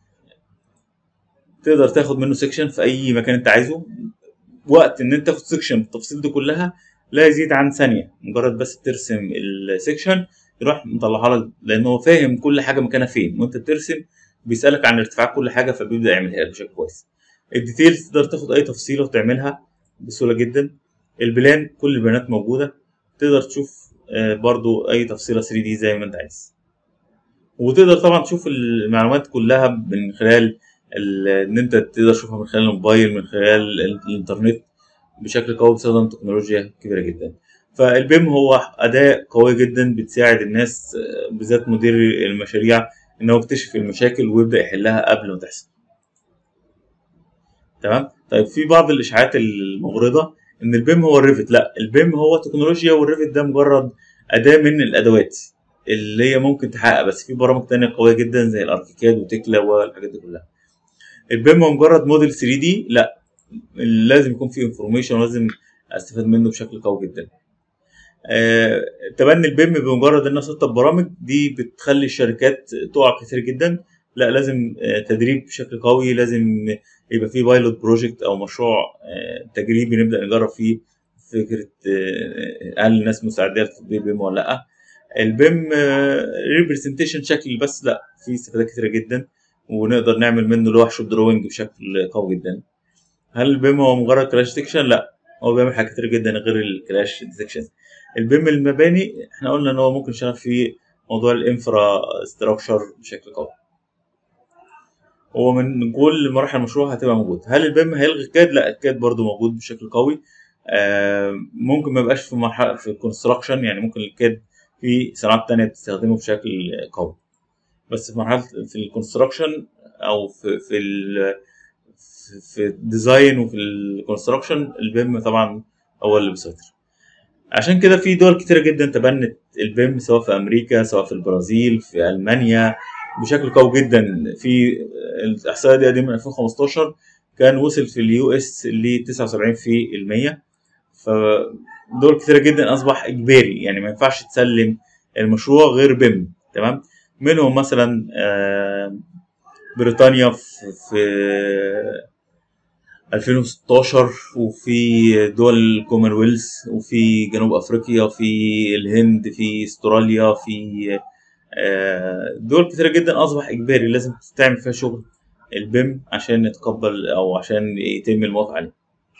تقدر تاخد منه سيكشن في اي مكان انت عايزه وقت ان انت تاخد سيكشن بالتفاصيل دي كلها لا يزيد عن ثانيه مجرد بس ترسم السيكشن يروح مطلعها لك لان هو فاهم كل حاجه مكانها فين وانت بترسم بيسالك عن ارتفاع كل حاجه فبيبدا يعملها لك بشكل كويس الديتيلز تقدر تاخد اي تفصيله وتعملها بسهوله جدا البلان كل البيانات موجوده تقدر تشوف آه، برضو اي تفصيله 3 دي زي ما انت عايز وتقدر طبعا تشوف المعلومات كلها من خلال ال- ان انت تقدر تشوفها من خلال الموبايل من خلال ال- الانترنت بشكل قوي بتستخدم تكنولوجيا كبيره جدا فالبيم هو اداه قويه جدا بتساعد الناس آه، بالذات مدير المشاريع ان هو يكتشف المشاكل ويبدا يحلها قبل ما تحصل تمام طيب في بعض الاشاعات المغرضه ان البيم هو الريفت لا البيم هو تكنولوجيا والريفت ده مجرد اداه من الادوات اللي هي ممكن تحقق بس في برامج تانية قويه جدا زي الاركيكاد وتكلا والحاجات دي كلها البيم هو مجرد موديل 3 دي لا لازم يكون فيه انفورميشن ولازم استفاد منه بشكل قوي جدا آه، تبني البيم بمجرد ان أنا اسطب برامج دي بتخلي الشركات تقع كتير جدا لا لازم آه، تدريب بشكل قوي لازم يبقى فيه بايلوت بروجكت او مشروع آه، تجريبي نبدا نجرب فيه فكره آه، هل الناس مستعده لتطبيق البيم ولا لا البيم ريبرزنتيشن شكل بس لا في استفادات كتيره جدا ونقدر نعمل منه لوح شوب دروينج بشكل قوي جدا هل البيم هو مجرد كلاش ديتكشن لا هو بيعمل حاجات كتير جدا غير الكلاش ديتكشن البيم المباني احنا قلنا ان هو ممكن يشتغل في موضوع الانفرا ستراكشر بشكل قوي هو من كل مراحل المشروع هتبقى موجود هل البيم هيلغي الكاد لا الكاد برضو موجود بشكل قوي آه، ممكن ما يبقاش في مرحله في الكونستراكشن يعني ممكن الكاد في صناعات تانية بتستخدمه بشكل قوي بس في مرحله في الكونستراكشن او في في ال في- في الديزاين وفي الكونستراكشن البيم طبعا هو اللي بيسيطر عشان كده في دول كتيرة جدا تبنت البيم سواء في أمريكا سواء في البرازيل في ألمانيا بشكل قوي جدا في الإحصائية دي قديمة من 2015 كان وصل في اليو اس ل 79 في المية فدول كتيرة جدا أصبح إجباري يعني ما ينفعش تسلم المشروع غير بيم تمام منهم مثلا آه، بريطانيا في, في 2016 وفي دول الكومنولث وفي جنوب افريقيا وفي الهند في استراليا في آه، دول كتيرة جدا اصبح اجباري لازم تعمل فيها شغل البيم عشان يتقبل او عشان يتم الموافقه عليه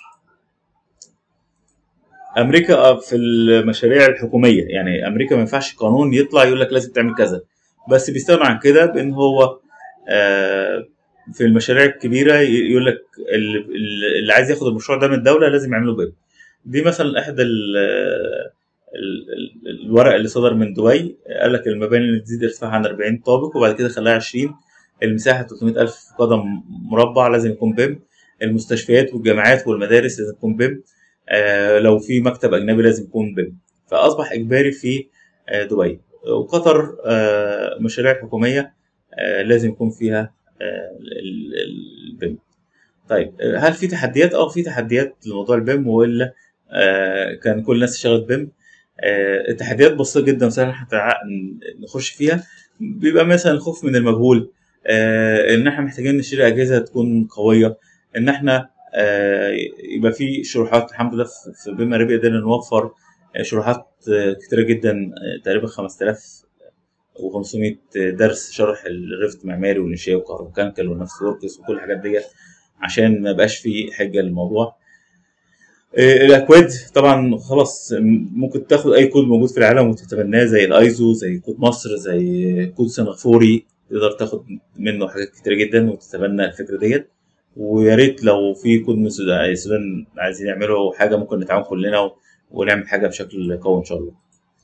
امريكا في المشاريع الحكوميه يعني امريكا ما ينفعش قانون يطلع يقول لك لازم تعمل كذا بس بيستغنى عن كده بان هو آه، في المشاريع الكبيره ي- يقول لك اللي, اللي عايز ياخد المشروع ده من الدوله لازم يعمله بيم دي مثلا احدى ال- ال- ال- الورق اللي صدر من دبي قال لك المباني اللي تزيد ارتفاعها عن 40 طابق وبعد كده خلاها 20 المساحه 300 الف قدم مربع لازم يكون بيم المستشفيات والجامعات والمدارس لازم يكون بيم آه لو في مكتب اجنبي لازم يكون بيم فاصبح اجباري في آه دبي وقطر آه مشاريع حكوميه آه لازم يكون فيها آه ال- ال- البيم طيب آه، هل في تحديات اه في تحديات لموضوع البيم والا آه كان كل الناس اشتغلت بيم آه التحديات بسيطه جدا وسهل حتى ع- نخش فيها بيبقى مثلا الخوف من المجهول آه ان احنا محتاجين نشتري اجهزه تكون قويه ان احنا آه يبقى في شروحات الحمد لله في- في بيم اريبيا قدرنا نوفر شروحات كتيرة جدا تقريبا 5500 درس شرح الريفت معماري والانشاء وكهروميكانيكال والنفس وركس وكل الحاجات ديت عشان ما يبقاش في حجه للموضوع الاكواد طبعا خلاص ممكن تاخد اي كود موجود في العالم وتتبناه زي الايزو زي كود مصر زي كود سنغافوري تقدر تاخد منه حاجات كتير جدا وتتبنى الفكره ديت ويا ريت لو في كود من السودان عايزين يعملوا حاجه ممكن نتعاون كلنا ونعمل حاجه بشكل قوي ان شاء الله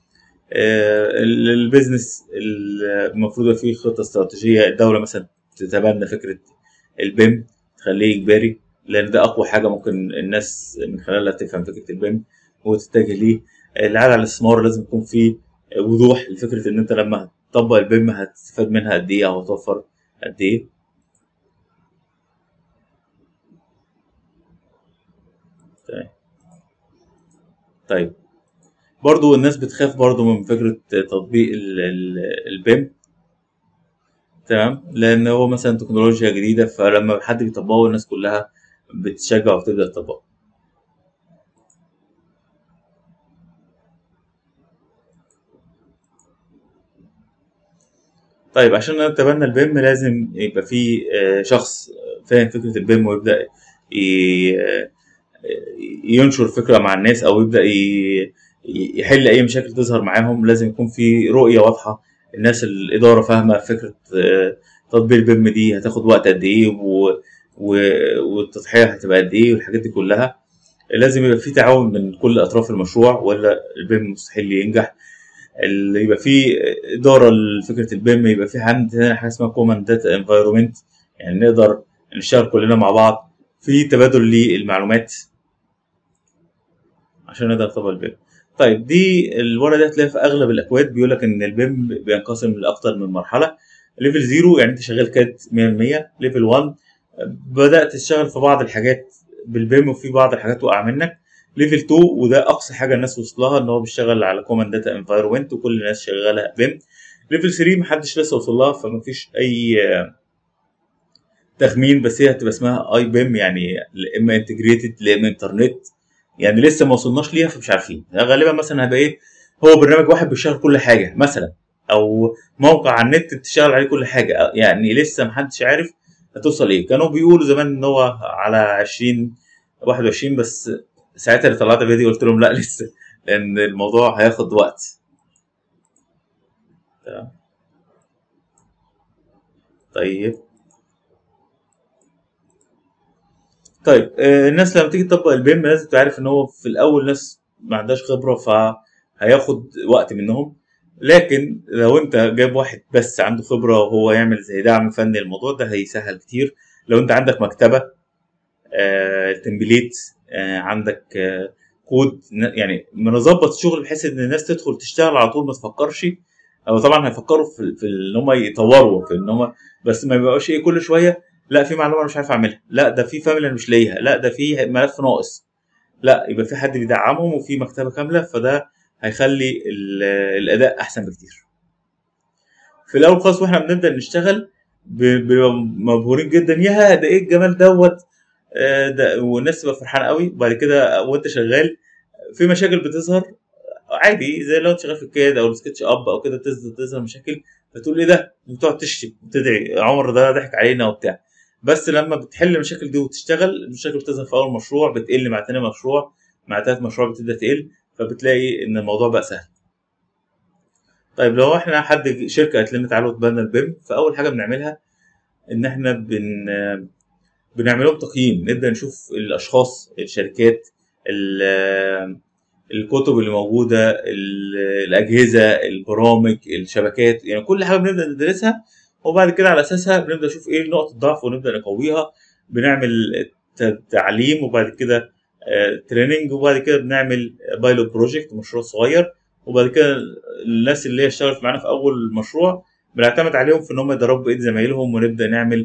البيزنس المفروض يبقى فيه خطه استراتيجيه الدوله مثلا تتبنى فكره البيم تخليه اجباري لان ده اقوى حاجه ممكن الناس من خلالها تفهم فكره البيم وتتجه ليه العالم على الاستثمار لازم يكون فيه وضوح لفكره ان انت لما هتطبق البيم هتستفاد منها قد ايه او هتوفر قد ايه طيب طيب برضو الناس بتخاف برضو من فكرة تطبيق البيم تمام لأن هو مثلا تكنولوجيا جديدة فلما حد بيطبقه الناس كلها بتشجع وتبدأ تطبقه طيب عشان نتبنى البيم لازم يبقى في شخص فاهم فكرة البيم ويبدأ ينشر فكرة مع الناس أو يبدأ يحل اي مشاكل تظهر معاهم لازم يكون في رؤيه واضحه الناس الاداره فاهمه فكره تطبيق البيم دي هتاخد وقت قد ايه و... و... والتضحيه هتبقى قد ايه والحاجات دي كلها لازم يبقى في تعاون من كل اطراف المشروع ولا البيم مستحيل ينجح اللي يبقى في اداره لفكره البيم يبقى في عندنا حاجه اسمها كومن داتا انفايرمنت يعني نقدر نشتغل كلنا مع بعض في تبادل للمعلومات عشان نقدر نطبق البيم طيب دي الورقه دي هتلاقيها في اغلب الاكواد بيقول لك ان البيم بينقسم لاكتر من مرحله ليفل 0 يعني انت شغال كاد 100% ليفل 1 بدات تشتغل في بعض الحاجات بالبيم وفي بعض الحاجات وقع منك ليفل 2 وده اقصى حاجه الناس وصلت لها ان هو بيشتغل على كومن داتا انفايرمنت وكل الناس شغاله بيم ليفل 3 محدش لسه وصل لها فمفيش اي تخمين بس هي هتبقى اسمها اي بيم يعني لا اما انتجريتد لا اما انترنت يعني لسه ما وصلناش ليها فمش عارفين غالبا مثلا هيبقى ايه هو برنامج واحد بيشتغل كل حاجه مثلا او موقع على النت بتشتغل عليه كل حاجه يعني لسه محدش عارف هتوصل ايه كانوا بيقولوا زمان ان هو على 20 21 بس ساعتها اللي طلعت فيديو قلت لهم لا لسه لان الموضوع هياخد وقت تمام طيب طيب آه الناس لما تيجي تطبق البيم لازم تعرف ان هو في الاول ناس ما عندهاش خبره فهياخد وقت منهم لكن لو انت جايب واحد بس عنده خبره وهو يعمل زي دعم فني الموضوع ده هيسهل كتير لو انت عندك مكتبه آه تمبليت آه عندك آه كود يعني منظبط الشغل بحيث ان الناس تدخل تشتغل على طول ما تفكرش او طبعا هيفكروا في, في ان هم يطوروا في ان هم بس ما يبقاش ايه كل شويه لا في معلومه انا مش عارف اعملها لا ده في فاميلي انا مش لاقيها لا ده في ملف ناقص لا يبقى في حد بيدعمهم وفي مكتبه كامله فده هيخلي الاداء احسن بكتير في الاول خالص واحنا بنبدا نشتغل بنبقى مبهورين جدا يا ده ايه الجمال دوت آه ده والناس تبقى فرحانه قوي وبعد كده وانت شغال في مشاكل بتظهر عادي زي لو انت شغال في الكاد او السكتش اب او كده تظهر مشاكل فتقول ايه ده وتقعد تشتم وتدعي عمر ده ضحك علينا وبتاع بس لما بتحل المشاكل دي وتشتغل المشاكل بتظهر في اول مشروع بتقل مع تاني مشروع مع تالت مشروع بتبدا تقل فبتلاقي ان الموضوع بقى سهل طيب لو احنا حد شركه قالت لنا تعالوا تبنى البيم فاول حاجه بنعملها ان احنا بن بنعمل لهم تقييم نبدا نشوف الاشخاص الشركات الكتب اللي موجوده الاجهزه البرامج الشبكات يعني كل حاجه بنبدا ندرسها وبعد كده على اساسها بنبدا نشوف ايه نقط الضعف ونبدا نقويها بنعمل تعليم وبعد كده تريننج وبعد كده بنعمل بايلوت بروجكت مشروع صغير وبعد كده الناس اللي هي اشتغلت معانا في اول مشروع بنعتمد عليهم في ان هم يدربوا بقيه زمايلهم ونبدا نعمل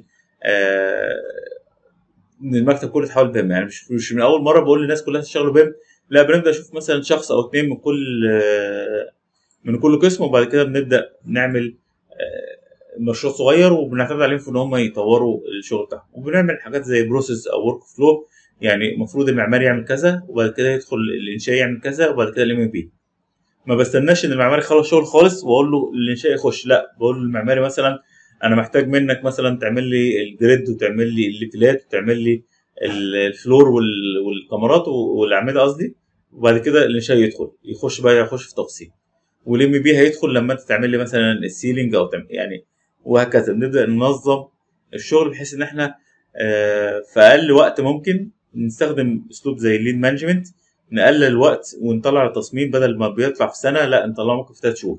ان المكتب كله يتحول بيم يعني مش مش من اول مره بقول للناس كلها تشتغلوا بيم لا بنبدا نشوف مثلا شخص او اثنين من كل من كل قسم وبعد كده بنبدا نعمل مشروع صغير وبنعتمد عليهم في ان هم يطوروا الشغل بتاعهم وبنعمل حاجات زي بروسيس او ورك فلو يعني المفروض المعماري يعمل كذا وبعد كده يدخل الانشائي يعمل كذا وبعد كده الام بي ما بستناش ان المعماري يخلص شغل خالص واقول له الانشائي يخش لا بقول للمعماري مثلا انا محتاج منك مثلا تعمل لي الجريد وتعمل لي الليفلات وتعمل لي ال- الفلور وال- والكاميرات والاعمده قصدي وبعد كده الانشائي يدخل يخش بقى يخش في تفصيل والام بي هيدخل لما انت تعمل لي مثلا السيلينج او تعمل يعني وهكذا نبدا ننظم الشغل بحيث ان احنا آه، في اقل وقت ممكن نستخدم اسلوب زي الليد مانجمنت نقلل الوقت ونطلع التصميم بدل ما بيطلع في سنه لا نطلعه ممكن في ثلاث شهور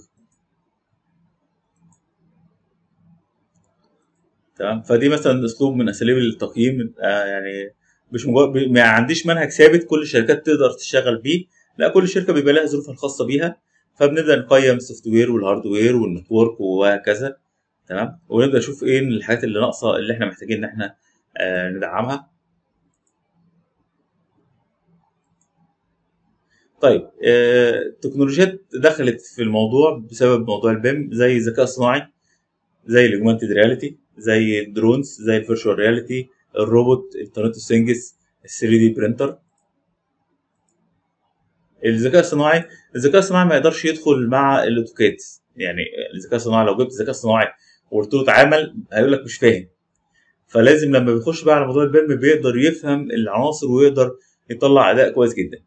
تمام فدي مثلا اسلوب من اساليب التقييم آه يعني مش مجرد ما عنديش منهج ثابت كل الشركات تقدر تشتغل بيه لا كل شركه بيبقى لها ظروفها الخاصه بيها فبنبدا نقيم السوفت وير والهاردوير والنتورك وهكذا تمام ونبدا نشوف ايه الحاجات اللي ناقصه اللي احنا محتاجين ان احنا آه ندعمها طيب آه، التكنولوجيات دخلت في الموضوع بسبب موضوع البيم زي الذكاء الصناعي زي الاجمانتد رياليتي زي الدرونز زي الفيرتشوال رياليتي الروبوت الانترنت اوف ثينجز ال 3 دي برينتر الذكاء الصناعي الذكاء الصناعي ما يقدرش يدخل مع الاوتوكاد يعني الذكاء الصناعي لو جبت الذكاء الصناعي وقلت له تعامل هيقول لك مش فاهم فلازم لما بيخش بقى على موضوع البيم بيقدر يفهم العناصر ويقدر يطلع اداء كويس جدا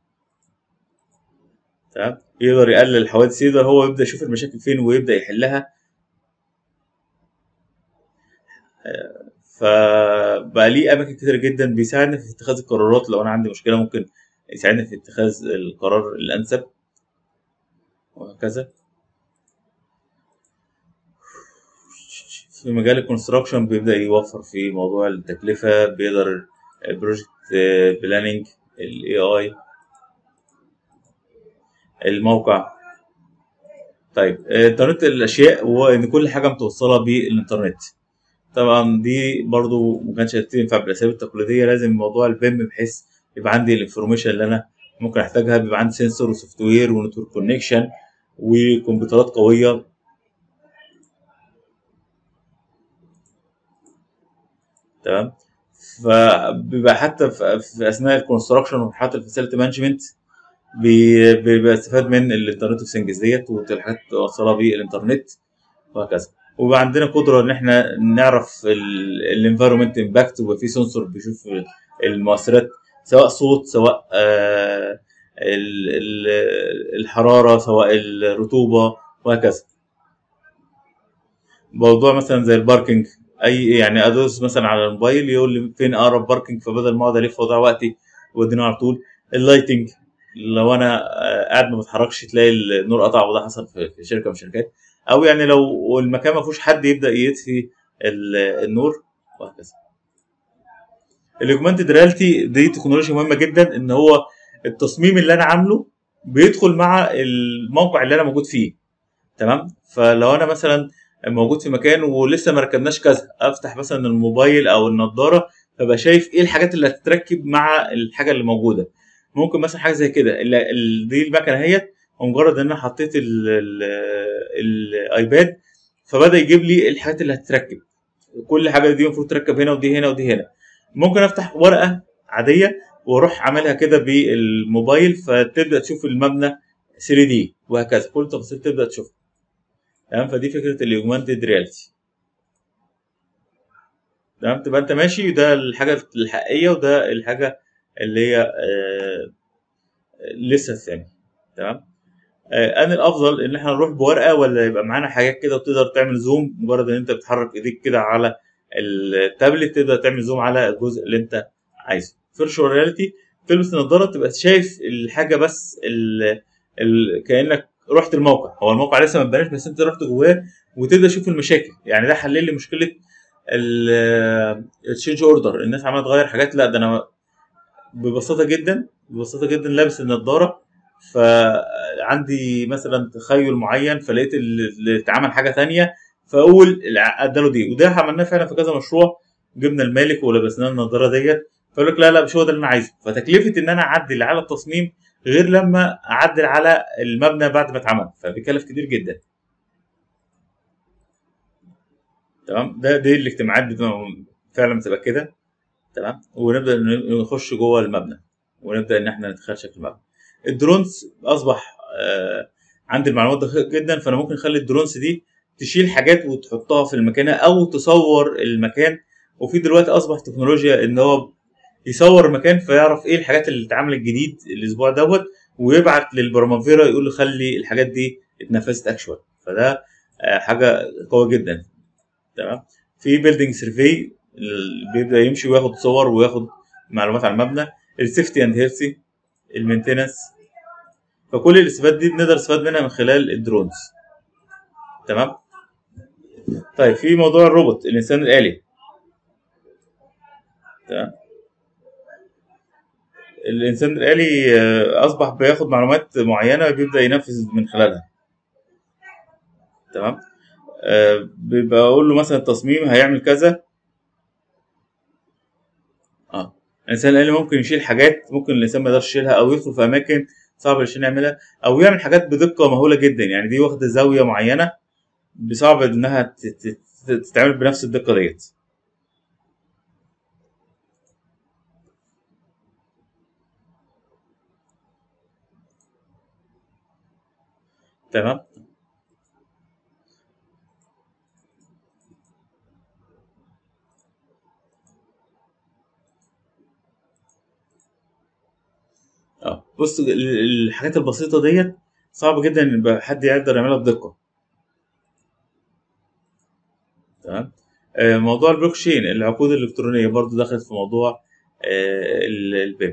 تمام يقدر يقلل الحوادث يقدر هو يبدا يشوف المشاكل فين ويبدا يحلها فبقى ليه اماكن كتير جدا بيساعدني في اتخاذ القرارات لو انا عندي مشكله ممكن يساعدني في اتخاذ القرار الانسب وهكذا في مجال الكونستراكشن بيبدا يوفر في موضوع التكلفه بيقدر البروجكت بلاننج الاي اي الموقع طيب انترنت الاشياء هو ان كل حاجه متوصله بالانترنت طبعا دي برضو ما كانتش هتنفع بالاساليب التقليديه لازم موضوع البيم بحيث يبقى عندي الانفورميشن اللي انا ممكن احتاجها بيبقى عندي سنسور وسوفت وير ونتورك كونكشن وكمبيوترات قويه تمام فبيبقى حتى في في اثناء الكونستراكشن وحتى الفاسيلتي مانجمنت بيبقى استفاد من الانترنت اوف ثينجز ديت والحاجات توصلها بالانترنت وهكذا ويبقى عندنا قدره ان احنا نعرف الانفايرمنت امباكت ويبقى في سنسور بيشوف المؤثرات سواء صوت سواء آه ال- ال- الحراره سواء الرطوبه وهكذا موضوع مثلا زي الباركينج اي يعني ادوس مثلا على الموبايل يقول لي فين اقرب باركينج فبدل ما اقعد الف واضيع وقتي ودينه على طول اللايتنج لو انا آه، قاعد ما بتحركش تلاقي النور قطع وده حصل في في شركه من الشركات او يعني لو المكان ما فيهوش حد يبدا يطفي ال- النور وهكذا الاوجمانتد رياليتي دي تكنولوجيا مهمه جدا ان هو التصميم اللي انا عامله بيدخل مع الموقع اللي انا موجود فيه تمام فلو انا مثلا موجود في مكان ولسه ما ركبناش كذا افتح مثلا الموبايل او النضاره فبقى شايف ايه الحاجات اللي هتتركب مع الحاجه اللي موجوده ممكن مثلا حاجه زي كده ال- ال- دي المكنه اهيت ومجرد ان انا حطيت ال- ال- الايباد فبدا يجيب لي الحاجات اللي هتتركب كل حاجه دي المفروض تركب هنا ودي هنا ودي هنا ممكن افتح ورقه عاديه واروح عاملها كده بالموبايل فتبدا تشوف المبنى 3 دي وهكذا كل تفاصيل تبدا تشوفها تمام فدي فكره الاوجمانتد رياليتي تمام تبقى انت ماشي ده الحاجه الحقيقيه وده الحاجه اللي هي آه لسه الثاني تمام آه انا الافضل ان احنا نروح بورقه ولا يبقى معانا حاجات كده وتقدر تعمل زوم مجرد ان انت بتحرك ايديك كده على التابلت تقدر تعمل زوم على الجزء اللي انت عايزه فيرتشوال رياليتي تلبس النضاره تبقى شايف الحاجه بس ال... ال... كانك رحت الموقع هو الموقع لسه ما اتبناش بس انت رحت جواه وتبدا تشوف المشاكل يعني ده حل لي مشكله التشينج اوردر الناس عماله تغير حاجات لا ده انا ببساطه جدا ببساطه جدا لابس النضاره فعندي مثلا تخيل معين فلقيت اللي اتعمل حاجه تانية فاقول اداله دي وده عملناه فعلا في كذا مشروع جبنا المالك ولبسناه النضاره ديت فيقول لك لا لا مش هو ده اللي انا عايزه فتكلفه ان انا اعدل على التصميم غير لما اعدل على المبنى بعد ما اتعمل فبيكلف كتير جدا تمام ده دي الاجتماعات بتبقى فعلا بتبقى كده تمام ونبدا ن- نخش جوه المبنى ونبدا ان احنا نتخيل شكل المبنى الدرونز اصبح آه عندي المعلومات دقيقه جدا فانا ممكن اخلي الدرونز دي تشيل حاجات وتحطها في المكان او تصور المكان وفي دلوقتي اصبح تكنولوجيا ان هو يصور مكان فيعرف ايه الحاجات اللي اتعملت جديد الاسبوع دوت ويبعت للبرامافيرا يقول له خلي الحاجات دي اتنفذت اكشوال فده آه، حاجه قويه جدا تمام في بيلدينج سيرفي بيبدا يمشي وياخد صور وياخد معلومات عن المبنى السيفتي اند هيلثي المينتنس فكل الاستفادات دي بنقدر نستفاد منها من خلال الدرونز تمام طيب في موضوع الروبوت الانسان الالي تمام الانسان الالي آه، اصبح بياخد معلومات معينه بيبدا ينفذ من خلالها تمام آه، بيبقى اقول له مثلا التصميم هيعمل كذا اه الانسان الالي ممكن يشيل حاجات ممكن الانسان ما يقدرش يشيلها او يدخل في اماكن صعب الانسان يعملها او يعمل حاجات بدقه مهوله جدا يعني دي واخده زاويه معينه بصعب انها ت- ت- ت- تتعمل بنفس الدقه ديت تمام اه بص ال- الحاجات البسيطه ديت صعب جدا ان يبقى حد يقدر يعملها بدقه تمام آه، موضوع البلوك تشين العقود الالكترونيه برضو دخلت في موضوع آه، ال- البيم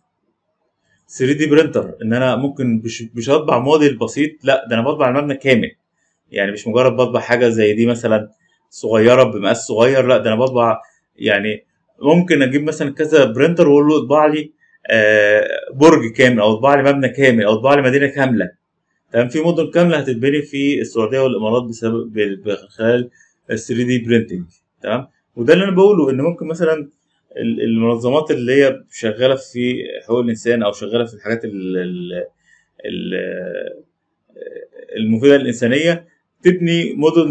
3 دي برينتر ان انا ممكن مش مش هطبع موديل بسيط لا ده انا بطبع المبنى كامل يعني مش مجرد بطبع حاجه زي دي مثلا صغيره بمقاس صغير لا ده انا بطبع يعني ممكن اجيب مثلا كذا برينتر واقول له اطبع لي آه، برج كامل او اطبع لي مبنى كامل او اطبع لي مدينه كامله تمام في مدن كامله هتتبني في السعوديه والامارات بسبب ب- خلال ال 3 دي برينتنج تمام وده اللي انا بقوله ان ممكن مثلا ال- المنظمات اللي هي شغاله في حقوق الانسان او شغاله في الحاجات ال- ال- ال- المفيده للانسانيه تبني مدن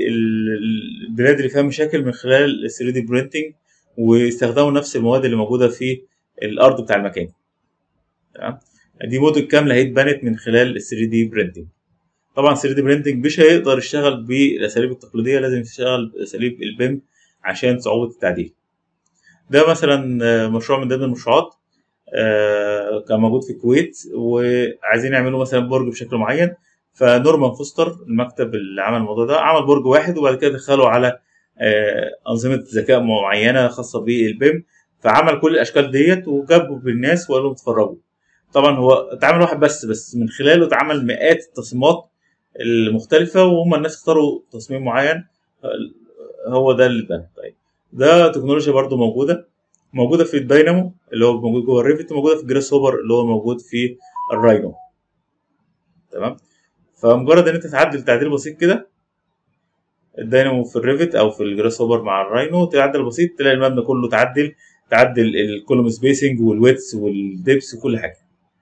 للبلاد اللي فيها مشاكل من خلال ال 3 دي برينتنج ويستخدموا نفس المواد اللي موجوده في الارض بتاع المكان تمام دي مدن كامله هيتبنت من خلال ال 3 دي برينتنج طبعا 3 دي برينتنج مش هيقدر يشتغل بالاساليب التقليديه لازم يشتغل باساليب البيم عشان صعوبه التعديل ده مثلا آه، مشروع من ضمن المشروعات آه، كان موجود في الكويت وعايزين يعملوا مثلا برج بشكل معين فنورمان فوستر المكتب اللي عمل الموضوع ده عمل برج واحد وبعد كده دخله على آه، انظمه ذكاء معينه خاصه بالبيم فعمل كل الاشكال ديت وجابوا بالناس وقال لهم اتفرجوا طبعا هو اتعمل واحد بس بس من خلاله اتعمل مئات التصميمات المختلفه وهم الناس اختاروا تصميم معين هو ده اللي بان طيب ده تكنولوجيا برضو موجوده موجوده في الداينامو اللي هو موجود جوه الريفت موجوده في الجريس هوبر اللي هو موجود في الراينو تمام فمجرد ان انت تعدل تعديل بسيط كده الداينامو في الريفت او في الجريس هوبر مع الراينو تعدل بسيط تلاقي المبنى كله تعدل تعدل الكولوم سبيسنج والويتس والديبس وكل حاجه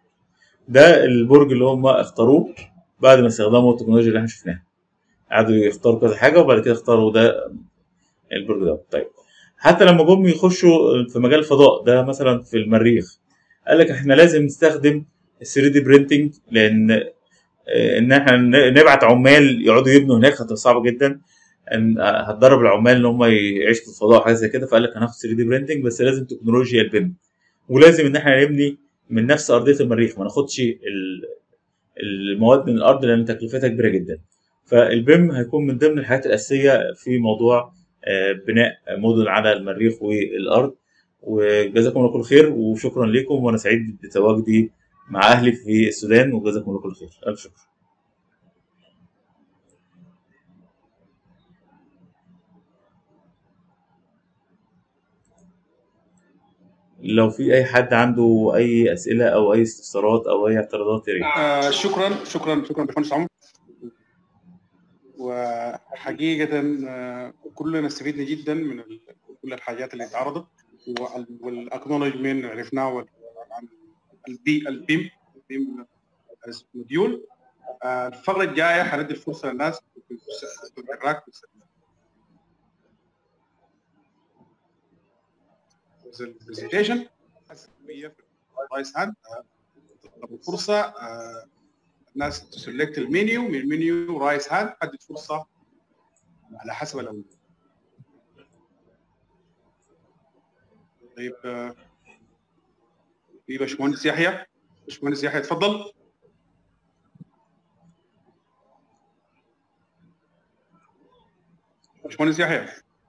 ده البرج اللي هم اختاروه بعد ما استخدموا التكنولوجيا اللي احنا شفناها قعدوا يختاروا كذا حاجه وبعد كده اختاروا ده البرج ده طيب حتى لما جم يخشوا في مجال الفضاء ده مثلا في المريخ قال لك احنا لازم نستخدم ال 3 دي برينتنج لان آه، ان احنا ن- نبعت عمال يقعدوا يبنوا هناك هتبقى صعبه جدا ان آه، هتدرب العمال ان هم يعيشوا في الفضاء وحاجه زي كده فقال لك هناخد 3 دي برينتنج بس لازم تكنولوجيا البيم ولازم ان احنا نبني من نفس ارضيه المريخ ما ناخدش ال- المواد من الارض لان تكلفتها كبيره جدا فالبيم هيكون من ضمن الحاجات الاساسيه في موضوع آه، بناء مدن على المريخ والارض وجزاكم الله كل خير وشكرا لكم وانا سعيد بتواجدي مع اهلي في السودان وجزاكم الله كل خير الف شكر لو في اي حد عنده اي اسئله او اي استفسارات او اي اعتراضات يا ريت آه شكرا شكرا شكرا باشمهندس عمرو وحقيقة آه، كلنا استفدنا جدا من ال- كل الحاجات اللي اتعرضت والاكنولجمنت عرفناه وال- عن البي البيم البيم موديول آه، الفقرة الجاية حندي الفرصة للناس دكتور براك البرزنتيشن في رايس هاند تطلب فرصه آه، الناس تسلكت المنيو من المنيو رايس هاند حدد فرصه على حسب الاولويه طيب آه، في باشمهندس يحيى باشمهندس يحيى تفضل باشمهندس يحيى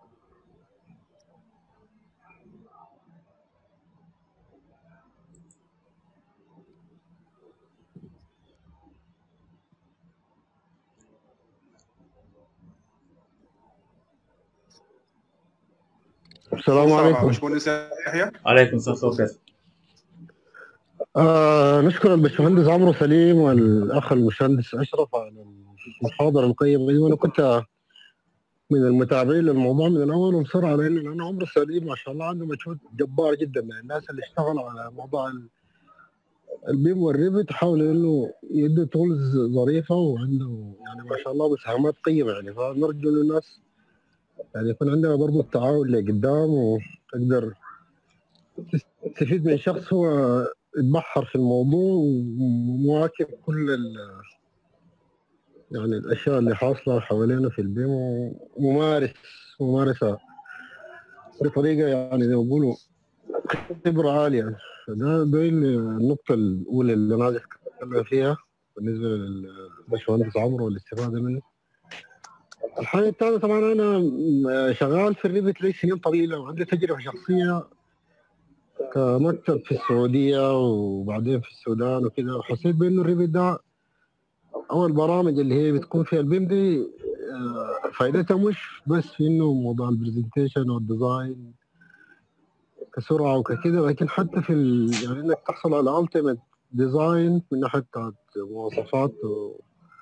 السلام عليكم باشمهندس يحيى عليكم السلام ورحمه الله وبركاته آه نشكر الباشمهندس عمرو سليم والاخ المهندس اشرف على المحاضره القيمه دي وانا كنت من المتابعين للموضوع من الاول ومصر على انه لانه عمرو سليم ما شاء الله عنده مجهود جبار جدا من الناس اللي اشتغلوا على موضوع ال- البيم والريفت حاولوا انه يدوا تولز ظريفه وعنده يعني ما شاء الله مساهمات قيمه يعني فنرجو انه الناس يعني يكون عندنا برضه التعاون لقدام وتقدر تستفيد من شخص هو اتبحر في الموضوع ومواكب كل ال يعني الاشياء اللي حاصله حوالينا في البيم وممارس ممارسه بطريقه يعني زي ما بيقولوا خبره عاليه ده ده النقطه الاولى اللي انا عايز اتكلم فيها بالنسبه للباشمهندس عمرو والاستفاده منه الحاجه الثانيه طبعا انا شغال في الريفت لي سنين طويله وعندي تجربه شخصيه كمكتب في السعوديه وبعدين في السودان وكده وحسيت بانه الريفت ده او البرامج اللي هي بتكون فيها البيم دي آه، فائدتها مش بس في انه موضوع البرزنتيشن والديزاين كسرعه وككده لكن حتى في ال... يعني انك تحصل على التيمت ديزاين من ناحيه بتاعت مواصفات و...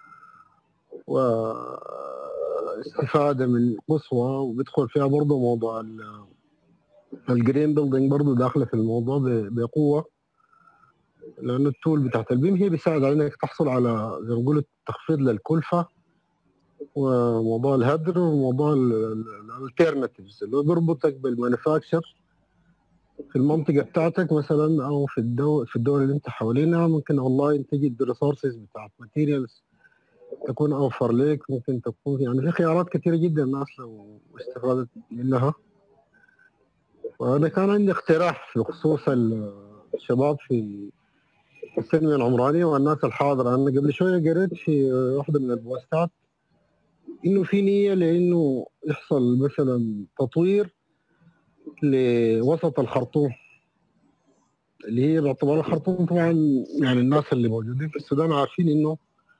واستفاده من قصوى وبيدخل فيها برضه موضوع ال- الجرين بيلدينج برضه داخله في الموضوع ب- بقوه لانه التول بتاعت البيم هي بيساعد على انك تحصل على زي ما بيقولوا تخفيض للكلفه وموضوع الهدر وموضوع الالترناتيفز اللي هو بيربطك بالمانيفاكتشر في المنطقه بتاعتك مثلا او في الدول في الدول اللي انت حوالينها ممكن اونلاين تجد الريسورسز بتاعت ماتيريالز تكون اوفر لك ممكن تكون يعني في خيارات كثيره جدا الناس لو استفادت منها وانا كان عندي اقتراح بخصوص الشباب في التنميه العمرانيه والناس الحاضره انا قبل شويه قريت في واحده من البوستات انه في نيه لانه يحصل مثلا تطوير لوسط الخرطوم اللي هي باعتبار الخرطوم طبعا يعني الناس اللي موجودين في السودان عارفين انه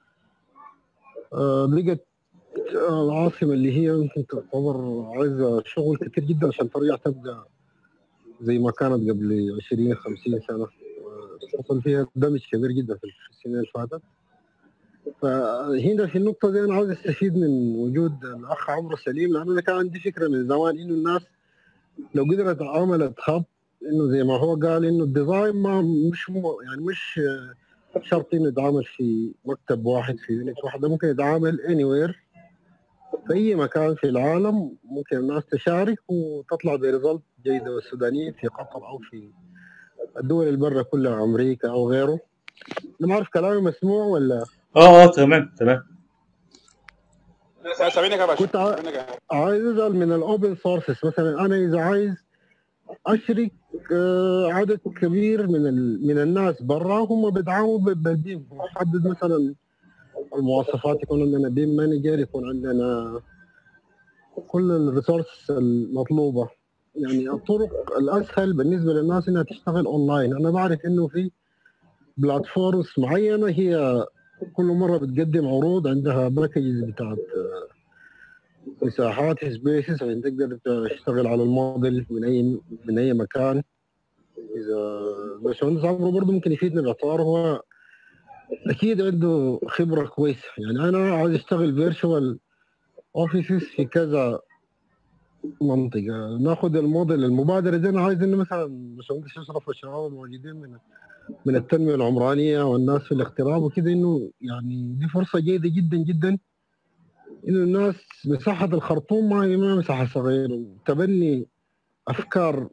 آه، بقت آه، العاصمه اللي هي يمكن تعتبر عايزه شغل كتير جدا عشان ترجع تبقى زي ما كانت قبل 20 50 سنه آه، حصل فيها دمج كبير جدا في السنين اللي فاتت فهنا في النقطه دي انا عاوز استفيد من وجود الاخ عمرو سليم لانه انا كان عندي فكره من زمان انه الناس لو قدرت عملت خط انه زي ما هو قال انه الديزاين ما مش مو يعني مش آه، شرط انه يتعامل في مكتب واحد في يونت واحده ممكن يتعامل اني وير في اي مكان في العالم ممكن الناس تشارك وتطلع بريزلت جيده والسودانيين في قطر او في الدول اللي برا كلها امريكا او غيره انا ما اعرف كلامي مسموع ولا اه اه تمام تمام سامعينك يا باشا كنت ع- سامعينك يا- عايز اسال من الاوبن سورسز مثلا انا اذا عايز اشرك آه، عدد كبير من ال... من الناس برا هم بيدعموا ب- بالبيم نحدد مثلا المواصفات يكون عندنا بيم مانجر يكون عندنا كل الريسورس المطلوبه يعني الطرق الاسهل بالنسبه للناس انها تشتغل اونلاين انا بعرف انه في بلاتفورمز معينه هي كل مره بتقدم عروض عندها باكجز بتاعت آه، مساحات سبيسز عشان تقدر تشتغل على الموديل من اي من اي مكان اذا باشمهندس عمرو برضه ممكن يفيدنا باعتباره هو اكيد عنده خبره كويسه يعني انا عايز اشتغل فيرتشوال اوفيسز في كذا منطقه ناخذ الموديل المبادره دي انا عايز انه مثلا باشمهندس اشرف والشباب الموجودين من من التنميه العمرانيه والناس في الاغتراب وكده انه يعني دي فرصه جيده جدا جدا انه الناس مساحه الخرطوم ما هي ما مساحه صغيره وتبني افكار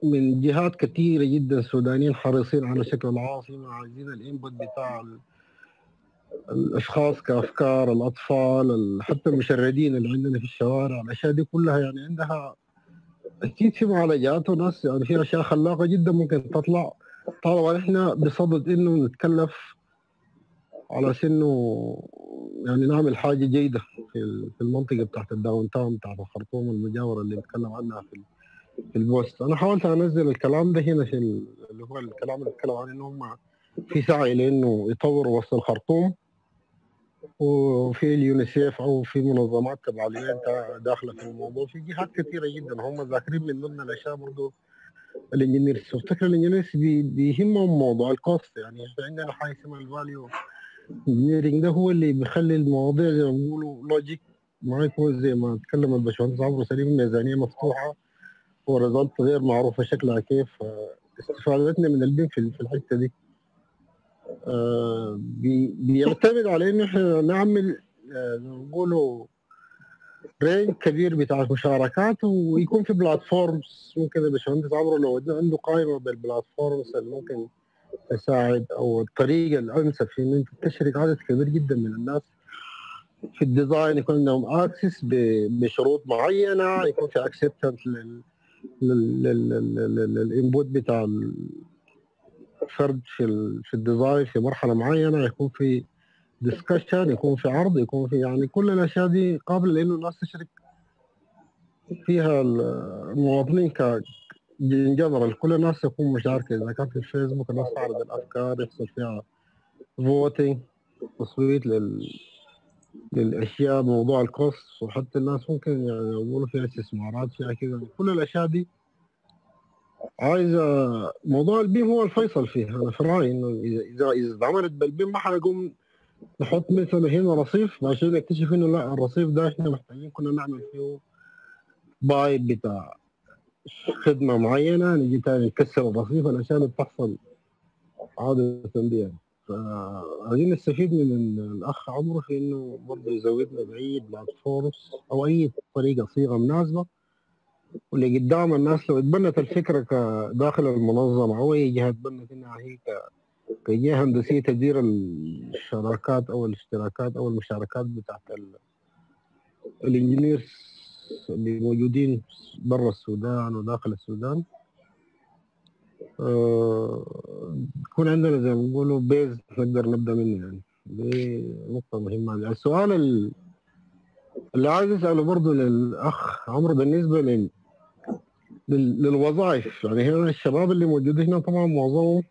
من جهات كثيره جدا سودانيين حريصين على شكل العاصمه عايزين الانبوت بتاع ال- الاشخاص كافكار الاطفال ال- حتى المشردين اللي عندنا في الشوارع الاشياء دي كلها يعني عندها اكيد في معالجات وناس يعني في اشياء خلاقه جدا ممكن تطلع طالما احنا بصدد انه نتكلف على اساس انه يعني نعمل حاجه جيده في ال- في المنطقه بتاعت الداون تاون بتاعت الخرطوم المجاوره اللي بنتكلم عنها في ال- في البوست انا حاولت انزل الكلام ده هنا في ال- اللي هو الكلام اللي بتكلم عنه انه هم في سعي لانه يطوروا وسط الخرطوم وفي اليونيسيف او في منظمات تبع اليون داخله في الموضوع في جهات كثيره جدا هم ذاكرين من ضمن الاشياء برضه الانجنيرز وافتكر الانجنيرز بي- بيهمهم موضوع الكوست يعني احنا عندنا حاجه اسمها الفاليو انجنيرنج ده هو اللي بيخلي المواضيع زي ما بيقولوا لوجيك ما يكون زي ما تكلم الباشمهندس عمرو سليم ميزانيه مفتوحه وريزلت غير معروفه شكلها كيف استفادتنا من البيم في في الحته دي آه، بي- بيعتمد على انه احنا نعمل آه، زي ما بيقولوا رينج كبير بتاع المشاركات ويكون في بلاتفورمز ممكن الباشمهندس عمرو لو عنده قائمه بالبلاتفورمز اللي ممكن تساعد او الطريقه الانسب في ان انت تشرك عدد كبير جدا من الناس في الديزاين يكون عندهم اكسس بشروط معينه يكون في اكسبتنس للانبوت بتاع الفرد في ال- في الديزاين في مرحله معينه يكون في ديسكشن يكون في عرض يكون في يعني كل الاشياء دي قابله لانه الناس تشرك فيها المواطنين ك ان جنرال كل الناس تكون مشاركه اذا كان في الفيسبوك الناس تعرض الافكار يحصل فيها فوتنج تصويت لل للاشياء موضوع الكوست وحتى الناس ممكن يعني يقولوا فيها استثمارات فيها كذا كل الاشياء دي عايزه موضوع البيم هو الفيصل فيها انا في رايي انه اذا اذا اذا عملت بالبيم ما حنقوم نحط مثلا هنا رصيف عشان نكتشف انه لا الرصيف ده احنا محتاجين كنا نعمل فيه بايب بتاع خدمه معينه نجي تاني نكسر الرصيف الاشياء اللي بتحصل عاده دي يعني فعايزين نستفيد من الاخ عمرو في انه برضه يزودنا باي بلاتفورمز او اي طريقه صيغه مناسبه واللي قدام الناس لو اتبنت الفكره كداخل المنظمه او اي جهه اتبنت انها هي ك- كجهه هندسيه تدير الشراكات او الاشتراكات او المشاركات بتاعت ال- الانجنيرز اللي موجودين برا السودان وداخل السودان آه، يكون عندنا زي ما بيقولوا بيز نقدر نبدا منه يعني دي نقطة مهمة السؤال ال- اللي عايز اساله برضه للاخ عمرو بالنسبة لل لل- للوظائف يعني هنا الشباب اللي موجودين هنا طبعا معظمهم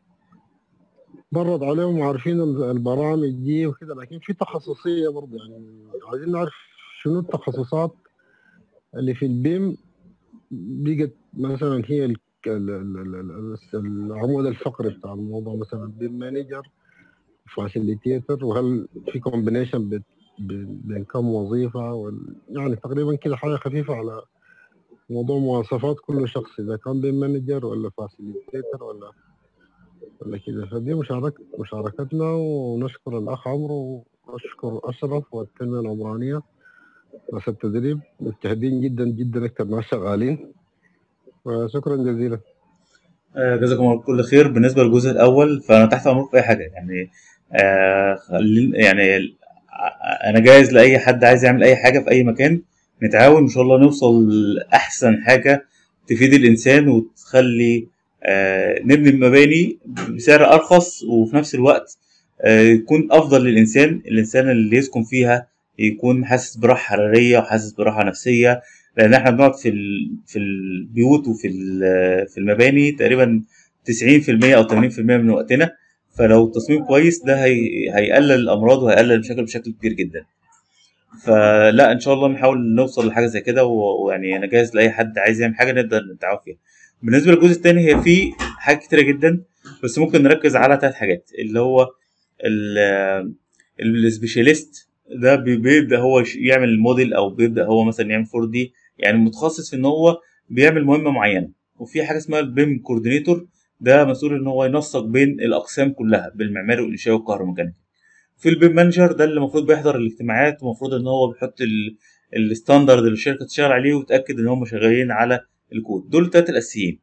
مرت عليهم وعارفين ال- البرامج دي وكده لكن في تخصصية برضه يعني عايزين نعرف شنو التخصصات اللي في البيم بقت مثلا هي ال- ال- ال- ال- ال- العمود الفقري بتاع الموضوع مثلا بيم مانجر فاسيليتيتر وهل في كومبينيشن بين كم وظيفه وال... يعني تقريبا كده حاجه خفيفه على موضوع مواصفات كل شخص اذا كان بيم مانجر ولا فاسيليتيتر ولا ولا كده فدي مشارك مشاركتنا ونشكر الاخ عمرو ونشكر اشرف والتنميه العمرانيه ناس التدريب مجتهدين جدا جدا اكثر ناس شغالين وشكرا جزيلا آه، جزاكم الله كل خير بالنسبه للجزء الاول فانا تحت امرك في اي حاجه يعني آه خلين يعني ال- ع- انا جاهز لاي حد عايز يعمل اي حاجه في اي مكان نتعاون ان شاء الله نوصل لاحسن حاجه تفيد الانسان وتخلي آه نبني مباني بسعر ارخص وفي نفس الوقت آه يكون افضل للانسان الانسان اللي يسكن فيها يكون حاسس براحه حراريه وحاسس براحه نفسيه لان احنا بنقعد في ال- في البيوت وفي ال- في المباني تقريبا 90% او 80% من وقتنا فلو التصميم كويس ده هي... هيقلل الامراض وهيقلل المشاكل بشكل كبير جدا فلا ان شاء الله نحاول نوصل لحاجه زي كده و- ويعني انا جاهز لاي حد عايز يعمل حاجه نقدر نتعاون فيها بالنسبه للجزء الثاني هي في حاجات كتيره جدا بس ممكن نركز على ثلاث حاجات اللي هو ال- السبيشاليست ده بي- بيبدا هو يش- يعمل الموديل او بيبدا هو مثلا يعمل 4 دي يعني متخصص في ان هو بيعمل مهمه معينه وفي حاجه اسمها البيم كوردينيتور ده مسؤول ان هو ينسق بين الاقسام كلها بالمعماري والانشاء والكهروميكانيكا في البيم مانجر ده اللي المفروض بيحضر الاجتماعات ومفروض ان هو بيحط ال- الستاندرد اللي الشركه تشتغل عليه ويتاكد ان هم شغالين على الكود دول الثلاثه الاساسيين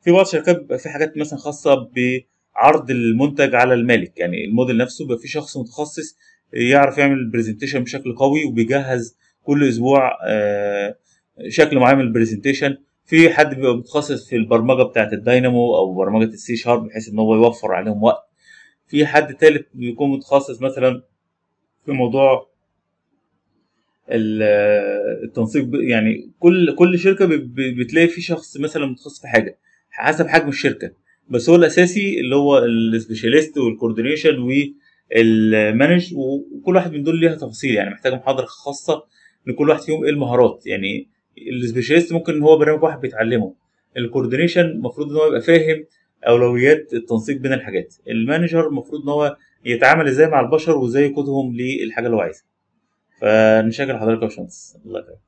في بعض الشركات بيبقى في حاجات مثلا خاصه بعرض المنتج على المالك يعني الموديل نفسه بيبقى في شخص متخصص يعرف يعمل برزنتيشن بشكل قوي وبيجهز كل اسبوع آه، شكل معين من البرزنتيشن في حد بيبقى متخصص في البرمجه بتاعه الداينامو او برمجه السي شارب بحيث ان هو يوفر عليهم وقت في حد تالت بيكون متخصص مثلا في موضوع ال- التنسيق ب- يعني كل كل شركه ب- ب- بتلاقي في شخص مثلا متخصص في حاجه حسب حجم الشركه بس هو الاساسي اللي هو السبيشاليست والكوردينيشن والمانج وكل واحد من دول ليها تفاصيل يعني محتاج محاضره خاصه لكل واحد فيهم ايه المهارات يعني السبيشاليست ممكن ان هو برنامج واحد بيتعلمه الكوردينيشن المفروض ان هو يبقى فاهم اولويات التنسيق بين الحاجات المانجر المفروض ان هو يتعامل ازاي مع البشر وازاي يقودهم للحاجه اللي هو عايزها فنشكر حضرتك يا باشمهندس الله يكرمك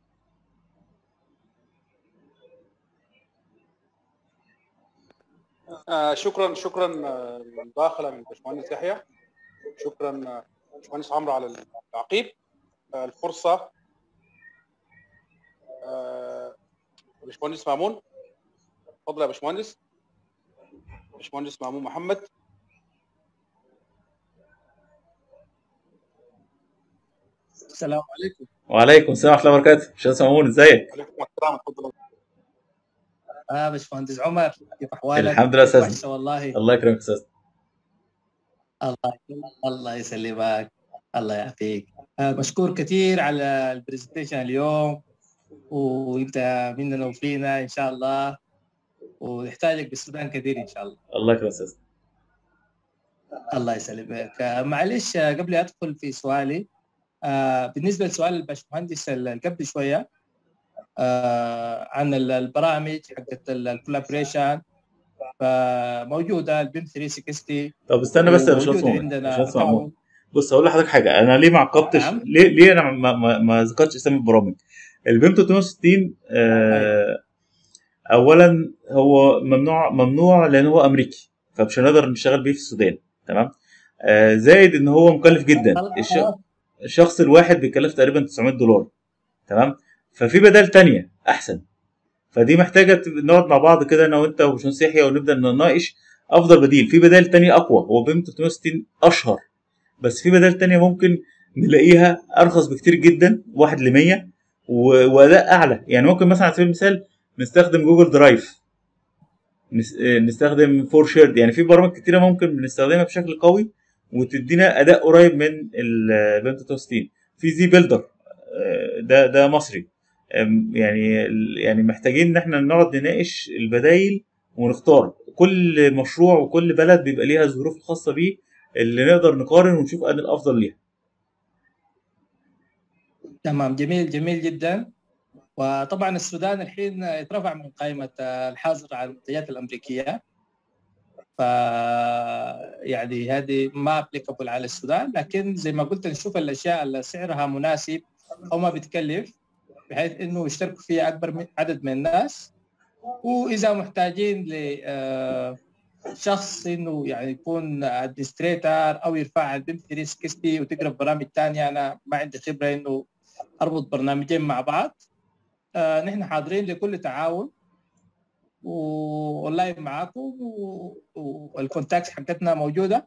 آه شكرا شكرا آه، للمداخله من باشمهندس يحيى شكرا آه، باشمهندس عمرو على التعقيب آه الفرصه آه، باشمهندس مامون تفضل يا باشمهندس باشمهندس مامون محمد السلام عليكم وعليكم السلام ورحمه الله وبركاته باشمهندس مامون ازيك عليكم السلام تفضل اه باشمهندس عمر كيف احوالك؟ الحمد لله يا أستاذ. وحشه والله الله يكرمك يا استاذ الله الله يسلمك الله يعافيك آه مشكور كثير على البرزنتيشن اليوم وانت مننا وفينا ان شاء الله ونحتاجك بالسودان كثير ان شاء الله الله يكرمك يا استاذ الله يسلمك آه، معلش آه، قبل ادخل في سؤالي آه، بالنسبه لسؤال الباشمهندس اللي قبل شويه آه، عن ال- البرامج حقت الكولابريشن فموجوده البيم 360 طب استنى بس يا باشمهندس وموجودة مامون عندنا باشمهندس مامون بص هقول لحضرتك حاجه انا ليه ما عقبتش نعم. ليه ليه انا ما, ما, ما ذكرتش اسامي البرامج البيم 360 آه اولا هو ممنوع ممنوع لان هو امريكي فمش هنقدر نشتغل بيه في السودان تمام آه زائد ان هو مكلف جدا الش... الشخص الواحد بيكلف تقريبا 900 دولار تمام ففي بدائل تانية احسن فدي محتاجه ت- نقعد مع بعض كده انا وانت وباشمهندس يحيى ونبدا نناقش افضل بديل في بدائل تانية اقوى هو بيم 360 اشهر بس في بدائل تانية ممكن نلاقيها ارخص بكتير جدا واحد ل 100 و- واداء اعلى يعني ممكن مثلا على سبيل المثال نستخدم جوجل درايف نس- آه، نستخدم فور شيرد يعني في برامج كتيره ممكن بنستخدمها بشكل قوي وتدينا اداء قريب من البيم 360 في زي بيلدر آه، ده ده مصري آم، يعني يعني محتاجين ان احنا نقعد نناقش البدايل ونختار كل مشروع وكل بلد بيبقى ليها الظروف الخاصه بيه اللي نقدر نقارن ونشوف ان الافضل ليها تمام جميل جميل جدا وطبعا السودان الحين يترفع من قائمه الحظر على المنتجات الامريكيه ف يعني هذه ما ابليكابل على السودان لكن زي ما قلت نشوف الاشياء اللي سعرها مناسب او ما بتكلف بحيث انه يشتركوا فيها اكبر من عدد من الناس واذا محتاجين ل آه، شخص انه يعني يكون ادمنستريتور او يرفع على البيم 360 وتقرا برامج ثانيه انا ما عندي خبره انه اربط برنامجين مع بعض آه نحن حاضرين لكل تعاون واونلاين معاكم و- والكونتاكت حقتنا موجوده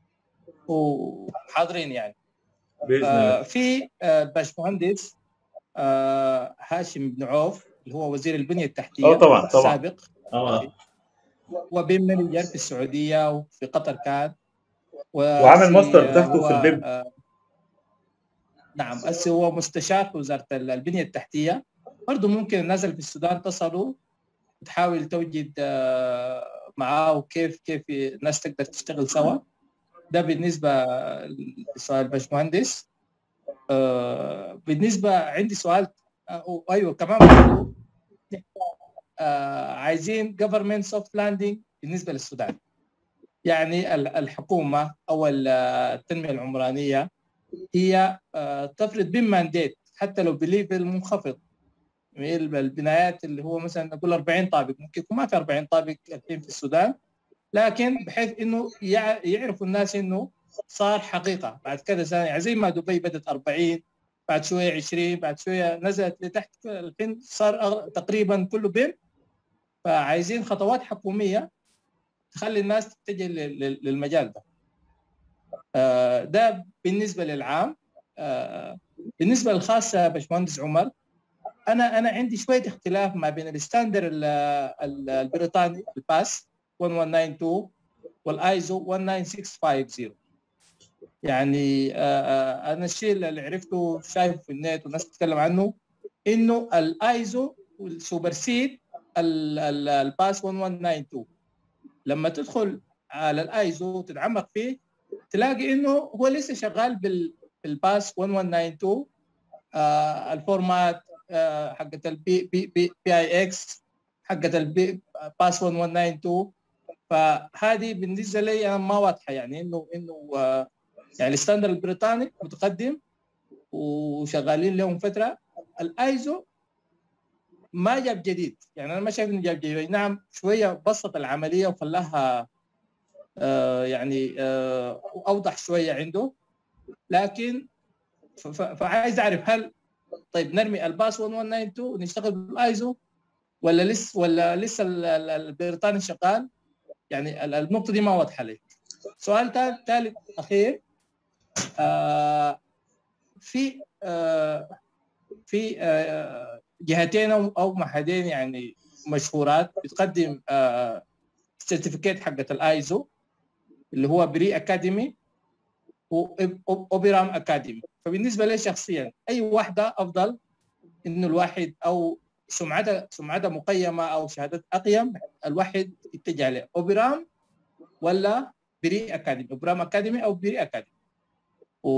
وحاضرين يعني باذن آه الله في آه باشمهندس آه هاشم بن عوف اللي هو وزير البنيه التحتيه اه طبعا طبعا السابق اه وبيم مانجر في السعوديه وفي قطر كان وعامل ماستر بتاعته هو- في البيم. آه، نعم هسه هو مستشار في وزاره البنيه التحتيه برضه ممكن الناس اللي في السودان تصلوا تحاول توجد آه، معاه كيف كيف الناس تقدر تشتغل سوا ده بالنسبه لسؤال الباشمهندس آه، بالنسبه عندي سؤال آه، ايوه كمان برضه نحن، آه، عايزين government soft landing بالنسبه للسودان يعني ال- الحكومه او ال- التنميه العمرانيه هي آه، تفرض بمانديت حتى لو بليفل منخفض يعني البنايات اللي هو مثلا نقول 40 طابق ممكن يكون ما في 40 طابق الحين في السودان لكن بحيث انه يع- يعرفوا الناس انه صار حقيقه بعد كذا سنه يعني زي ما دبي بدات 40 بعد شويه 20 بعد شويه نزلت لتحت الحين صار أغ- تقريبا كله بيم فعايزين خطوات حكوميه تخلي الناس تتجه لل- لل- للمجال ده آه، ده بالنسبه للعام آه، بالنسبه للخاص يا باشمهندس عمر انا انا عندي شويه اختلاف ما بين الستاندر ال- ال- البريطاني الباس 1192 والايزو 19650 يعني آه، آه، انا الشيء اللي عرفته شايفه في النت والناس بتتكلم عنه انه الايزو والسوبرسيد ال- ال- الباس 1192 لما تدخل على الايزو وتتعمق فيه تلاقي انه هو لسه شغال بال بالباس 1192 آه الفورمات آه حقت البي بي بي بي اي اكس حقت البي باس 1192 فهذه بالنسبه لي انا ما واضحه يعني انه انه آه يعني الستاندرد البريطاني متقدم وشغالين لهم فتره الايزو ما جاب جديد يعني انا ما شايف انه جاب جديد نعم شويه بسط العمليه وخلاها آه يعني آه اوضح شويه عنده لكن ف- ف- فعايز اعرف هل طيب نرمي الباس 1192 ونشتغل بالايزو ولا لسه ولا لسه ال- ال- البريطاني شغال يعني ال- النقطه دي ما واضحه لي سؤال ثالث ثالث اخير آه في آه في آه جهتين او أو معهدين يعني مشهورات بتقدم آه سيرتيفيكيت حقت الايزو اللي هو بري اكاديمي واوبرام اكاديمي فبالنسبه لي شخصيا اي واحده افضل انه الواحد او سمعتها سمعتها مقيمه او شهادات اقيم الواحد يتجه له اوبرام ولا بري اكاديمي اوبرام اكاديمي او بري اكاديمي و...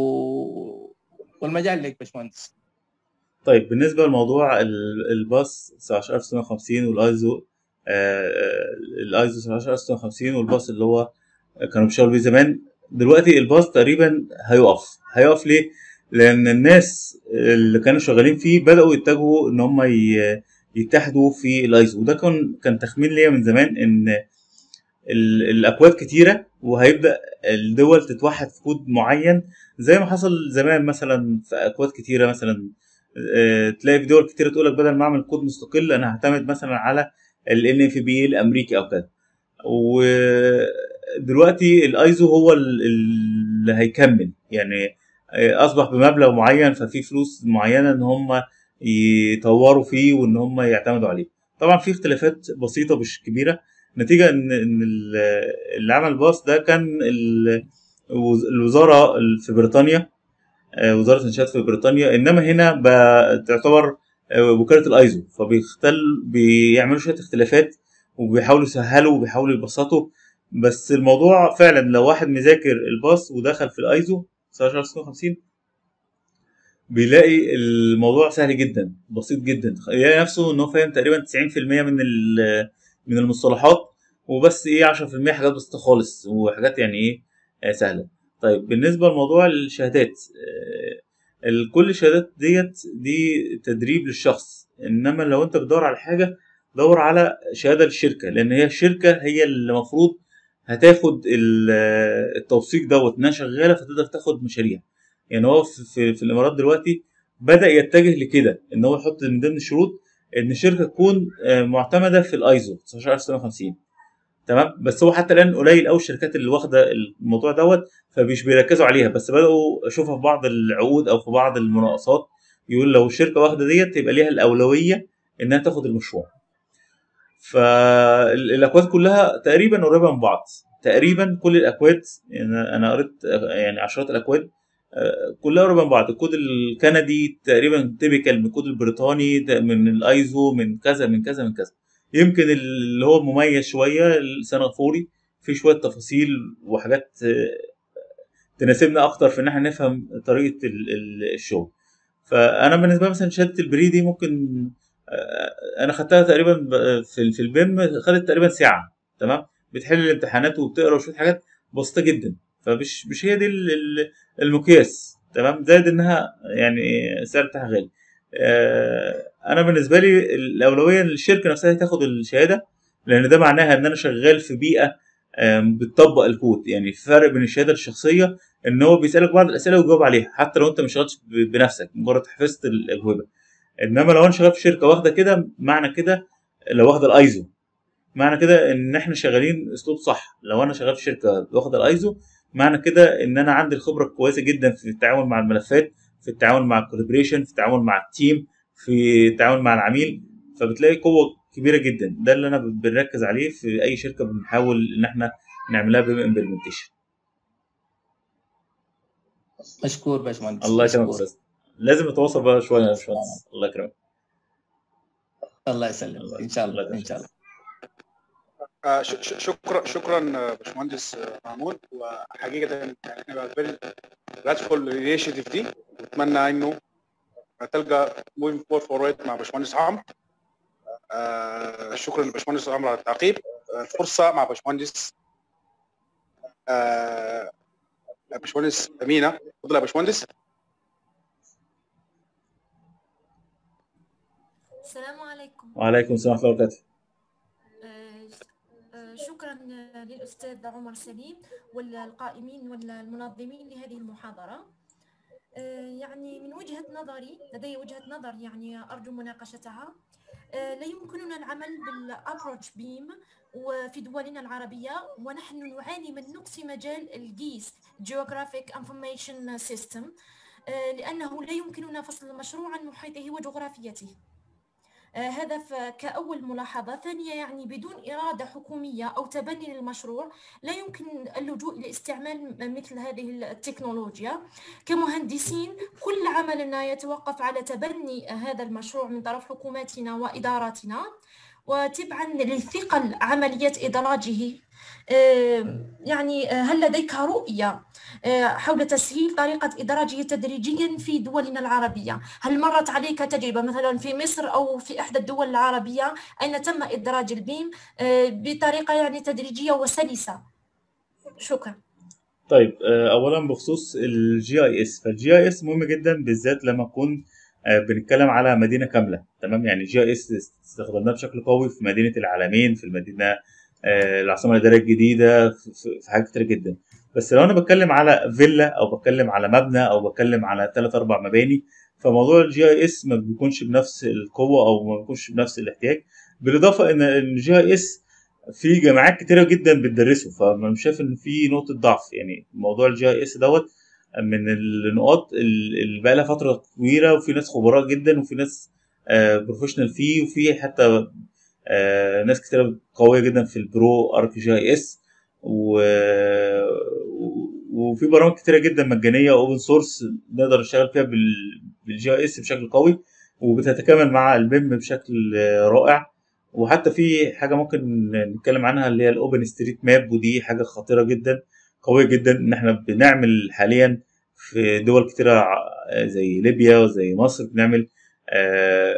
والمجال لك باشمهندس طيب بالنسبه لموضوع ال- الباص 19650 والايزو آه، آه، الايزو 19650 والباص اللي هو كانوا بيشتغلوا بيه زمان دلوقتي الباص تقريبا هيقف هيقف ليه؟ لان الناس اللي كانوا شغالين فيه بداوا يتجهوا ان هم ي- يتحدوا في الايزو وده كان كان تخمين ليا من زمان ان ال- الاكواد كتيره وهيبدا الدول تتوحد في كود معين زي ما حصل زمان مثلا في اكواد كتيره مثلا آه، تلاقي في دول كتيره تقول لك بدل ما اعمل كود مستقل انا هعتمد مثلا على ال اف بي الامريكي او كده ودلوقتي الايزو هو ال- اللي هيكمل يعني آه، اصبح بمبلغ معين ففي فلوس معينه ان هم يطوروا فيه وان هم يعتمدوا عليه طبعا في اختلافات بسيطه مش كبيره نتيجه ان ان ال- اللي عمل باص ده كان ال- الوزاره في بريطانيا آه، وزاره الانشاءات في بريطانيا انما هنا بقى تعتبر آه، وكاله الايزو فبيختل بيعملوا شويه اختلافات وبيحاولوا يسهلوا وبيحاولوا يبسطوا بس الموضوع فعلا لو واحد مذاكر الباص ودخل في الايزو 19650 بيلاقي الموضوع سهل جدا بسيط جدا يلاقي نفسه ان هو فاهم تقريبا 90% من ال- من المصطلحات وبس ايه 10% حاجات بسيطه خالص وحاجات يعني ايه آه، سهله طيب بالنسبه لموضوع الشهادات آه، ال- كل الشهادات ديت دي تدريب للشخص انما لو انت بتدور على حاجه دور على شهاده للشركه لان هي الشركه هي اللي المفروض هتاخد ال- التوثيق دوت انها شغاله فتقدر تاخد مشاريع يعني هو في, في, في الامارات دلوقتي بدا يتجه لكده ان هو يحط من ضمن الشروط ان الشركه تكون آه، معتمده في الايزو 19650 تمام بس هو حتى الان قليل قوي الشركات اللي واخده الموضوع دوت فمش بيركزوا عليها بس بداوا اشوفها في بعض العقود او في بعض المناقصات يقول لو الشركه واخده ديت يبقى ليها الاولويه انها تاخد المشروع فالاكواد كلها تقريبا قريبه من بعض تقريبا كل الاكواد يعني انا قريت يعني عشرات الاكواد آه، كلها قريبه من بعض الكود الكندي تقريبا تيبيكال من الكود البريطاني ت- من الايزو من كذا من كذا من كذا يمكن اللي هو مميز شويه السنغافوري في شويه تفاصيل وحاجات آه، تناسبنا اكتر في ان احنا نفهم طريقه ال- ال- الشغل فانا بالنسبه لي مثلا شهاده البري دي ممكن آه، انا خدتها تقريبا ب- في ال- في البيم خدت تقريبا ساعه تمام بتحل الامتحانات وبتقرا وشويه حاجات بسيطه جدا فمش مش هي دي ال- ال- المقياس تمام زائد انها يعني السعر بتاعها غالي آه، انا بالنسبه لي الاولويه للشركه نفسها هي تاخد الشهاده لان ده معناها ان انا شغال في بيئه آم، بتطبق الكود يعني الفرق بين الشهاده الشخصيه ان هو بيسالك بعض الاسئله ويجاوب عليها حتى لو انت مش شغالش ب- بنفسك مجرد حفظت الاجوبه انما لو انا شغال في شركه واخده كده معنى كده لو واخده الايزو معنى كده ان احنا شغالين اسلوب صح لو انا شغال في شركه واخد الايزو معنى كده ان انا عندي الخبره كويسه جدا في التعامل مع الملفات في التعامل مع الكولابريشن في التعامل مع التيم في التعامل مع العميل فبتلاقي قوه كبيره جدا ده اللي انا بنركز عليه في اي شركه بنحاول ان احنا نعملها بيم امبلمنتيشن مشكور باشمهندس الله يكرمك مشكور. استاذ لازم نتواصل بقى شويه يا باشمهندس الله يكرمك الله يسلمك ان شاء الله ان شاء الله آه، ش- ش- شكرا شكرا آه، باشمهندس آه، مامون وحقيقه يعني احنا فيري جراتفول الانيشيتيف دي واتمنى انه تلقى موفينج فور فورورد مع باشمهندس عمرو آه، شكرا لباشمهندس عمرو على التعقيب آه، الفرصه مع باشمهندس آه، باشمهندس امينه تفضل يا باشمهندس السلام عليكم وعليكم السلام ورحمه الله وبركاته آه، آه، شكرا للأستاذ عمر سليم والقائمين والمنظمين لهذه المحاضرة آه، يعني من وجهة نظري لدي وجهة نظر يعني أرجو مناقشتها آه، لا يمكننا العمل بالابروتش بيم وفي دولنا العربية ونحن نعاني من نقص مجال الجيس Geographic Information System آه، لأنه لا يمكننا فصل المشروع عن محيطه وجغرافيته آه، هذا ف- كأول ملاحظة ثانية يعني بدون إرادة حكومية أو تبني للمشروع لا يمكن اللجوء إلى استعمال م- مثل هذه التكنولوجيا كمهندسين كل عملنا يتوقف على تبني هذا المشروع من طرف حكوماتنا وإداراتنا وتبعا لثقل عملية إدراجه آه، يعني آه، هل لديك رؤية آه، حول تسهيل طريقة إدراجه تدريجيا في دولنا العربية هل مرت عليك تجربة مثلا في مصر أو في إحدى الدول العربية أين تم إدراج البيم آه، بطريقة يعني تدريجية وسلسة شكرا طيب آه، اولا بخصوص الجي اي اس فالجي اي اس مهم جدا بالذات لما نكون آه، بنتكلم على مدينه كامله تمام يعني الجي اي اس استخدمناه بشكل قوي في مدينه العالمين في المدينه آه، العاصمه الاداريه الجديده في- في في حاجات كتير جدا بس لو انا بتكلم على فيلا او بتكلم على مبنى او بتكلم على ثلاث اربع مباني فموضوع الجي اي اس ما بيكونش بنفس القوه او ما بيكونش بنفس الاحتياج بالاضافه ان الجي اي اس في جامعات كتيره جدا بتدرسه فانا مش شايف ان في نقطه ضعف يعني موضوع الجي اي اس دوت من النقاط اللي بقى لها فتره طويله وفي ناس خبراء جدا وفي ناس بروفيشنال فيه وفي حتى آه، ناس كتيره قويه جدا في البرو ارك جي اي اس وفي برامج كتيره جدا مجانيه اوبن سورس نقدر نشتغل فيها بالجي اي اس بشكل قوي وبتتكامل مع البيم بشكل آه، رائع وحتى في حاجه ممكن نتكلم عنها اللي هي الاوبن ستريت ماب ودي حاجه خطيره جدا قويه جدا ان احنا بنعمل حاليا في دول كتيره ع- زي ليبيا وزي مصر بنعمل آه،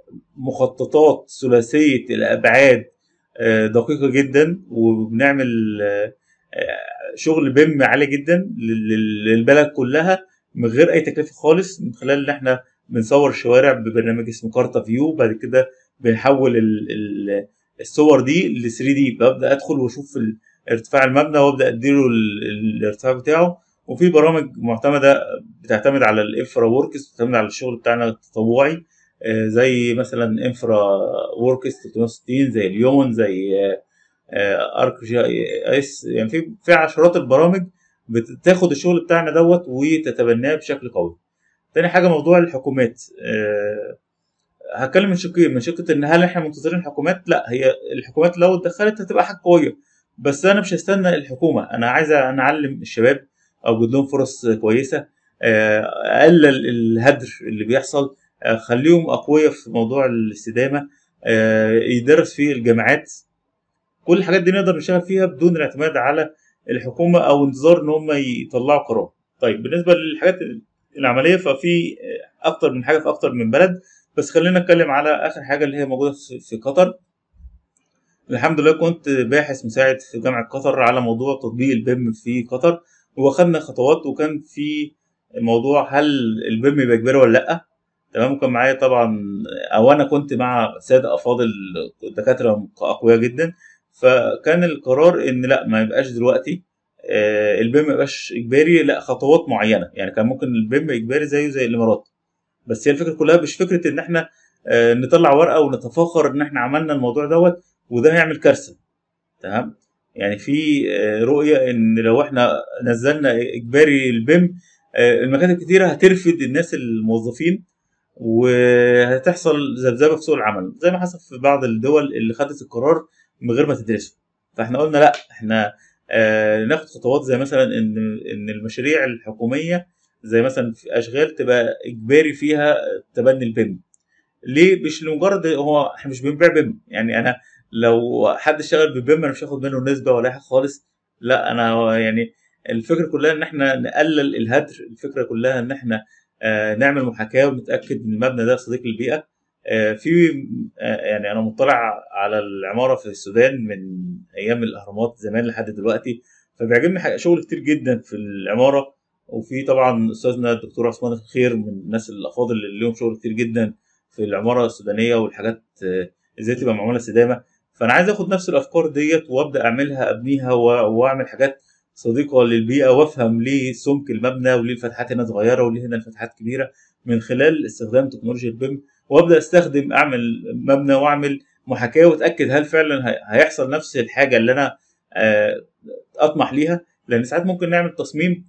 مخططات ثلاثيه الابعاد آه، دقيقه جدا وبنعمل آه، آه، شغل بيم عالي جدا لل- لل- للبلد كلها من غير اي تكلفه خالص من خلال ان احنا بنصور الشوارع ببرنامج اسمه كارتا فيو بعد كده بنحول ال- ال- الصور دي ل 3 دي ببدا ادخل واشوف ال- ارتفاع المبنى وابدا اديله ال- ال- الارتفاع بتاعه وفي برامج معتمده بتعتمد على الانفرا وركس بتعتمد على الشغل بتاعنا التطوعي آه، زي مثلا انفرا وركس 360 زي اليومن زي آه، آه، ارك جي اي اس يعني في في عشرات البرامج بتاخد الشغل بتاعنا دوت وتتبناه بشكل قوي. تاني حاجه موضوع الحكومات آه، هتكلم من شقين من شقة ان هل احنا منتظرين الحكومات؟ لا هي الحكومات لو اتدخلت هتبقى حاجه قويه بس انا مش هستنى الحكومه انا عايز نعلم الشباب اوجد لهم فرص كويسه آه، اقلل الهدر اللي بيحصل آه، خليهم اقوياء في موضوع الاستدامه آه، يدرس في الجامعات كل الحاجات دي نقدر نشتغل فيها بدون الاعتماد على الحكومه او انتظار ان هم يطلعوا قرار طيب بالنسبه للحاجات العمليه ففي اكتر من حاجه في اكتر من بلد بس خلينا نتكلم على اخر حاجه اللي هي موجوده في- في قطر الحمد لله كنت باحث مساعد في جامعه قطر على موضوع تطبيق البيم في قطر واخدنا خطوات وكان في موضوع هل البيم يبقى اجباري ولا لا تمام وكان معايا طبعا او انا كنت مع ساده افاضل دكاتره اقوياء جدا فكان القرار ان لا ما يبقاش دلوقتي آه، البيم ما يبقاش اجباري لا خطوات معينه يعني كان ممكن البيم اجباري زيه زي الامارات بس هي الفكره كلها مش فكره ان احنا آه، نطلع ورقه ونتفاخر ان احنا عملنا الموضوع دوت وده هيعمل كارثه تمام يعني في آه، رؤيه ان لو احنا نزلنا اجباري البيم آه، المكاتب كتيره هترفد الناس الموظفين وهتحصل ذبذبه في سوق العمل زي ما حصل في بعض الدول اللي خدت القرار من غير ما تدرسه فاحنا قلنا لا احنا آه ناخد خطوات زي مثلا ان ان المشاريع الحكوميه زي مثلا في اشغال تبقى اجباري فيها تبني البيم ليه مش لمجرد هو احنا مش بنبيع بيم يعني انا لو حد اشتغل ببيم انا مش هاخد منه نسبه ولا حاجه خالص لا انا يعني الفكره كلها ان احنا نقلل الهدر الفكره كلها ان احنا آه، نعمل محاكاه ونتاكد ان المبنى ده صديق للبيئه آه، في آه، يعني انا مطلع على العماره في السودان من ايام الاهرامات زمان لحد دلوقتي فبيعجبني حاجة- شغل كتير جدا في العماره وفي طبعا استاذنا الدكتور عثمان الخير من الناس الافاضل اللي لهم شغل كتير جدا في العماره السودانيه والحاجات آه، ازاي تبقى معموله استدامه فانا عايز اخد نفس الافكار ديت وابدا اعملها ابنيها و- واعمل حاجات صديقه للبيئه وافهم ليه سمك المبنى وليه الفتحات هنا صغيره وليه هنا الفتحات كبيره من خلال استخدام تكنولوجيا البيم وابدا استخدم اعمل مبنى واعمل محاكاه واتاكد هل فعلا هي- هيحصل نفس الحاجه اللي انا آه، اطمح ليها لان ساعات ممكن نعمل تصميم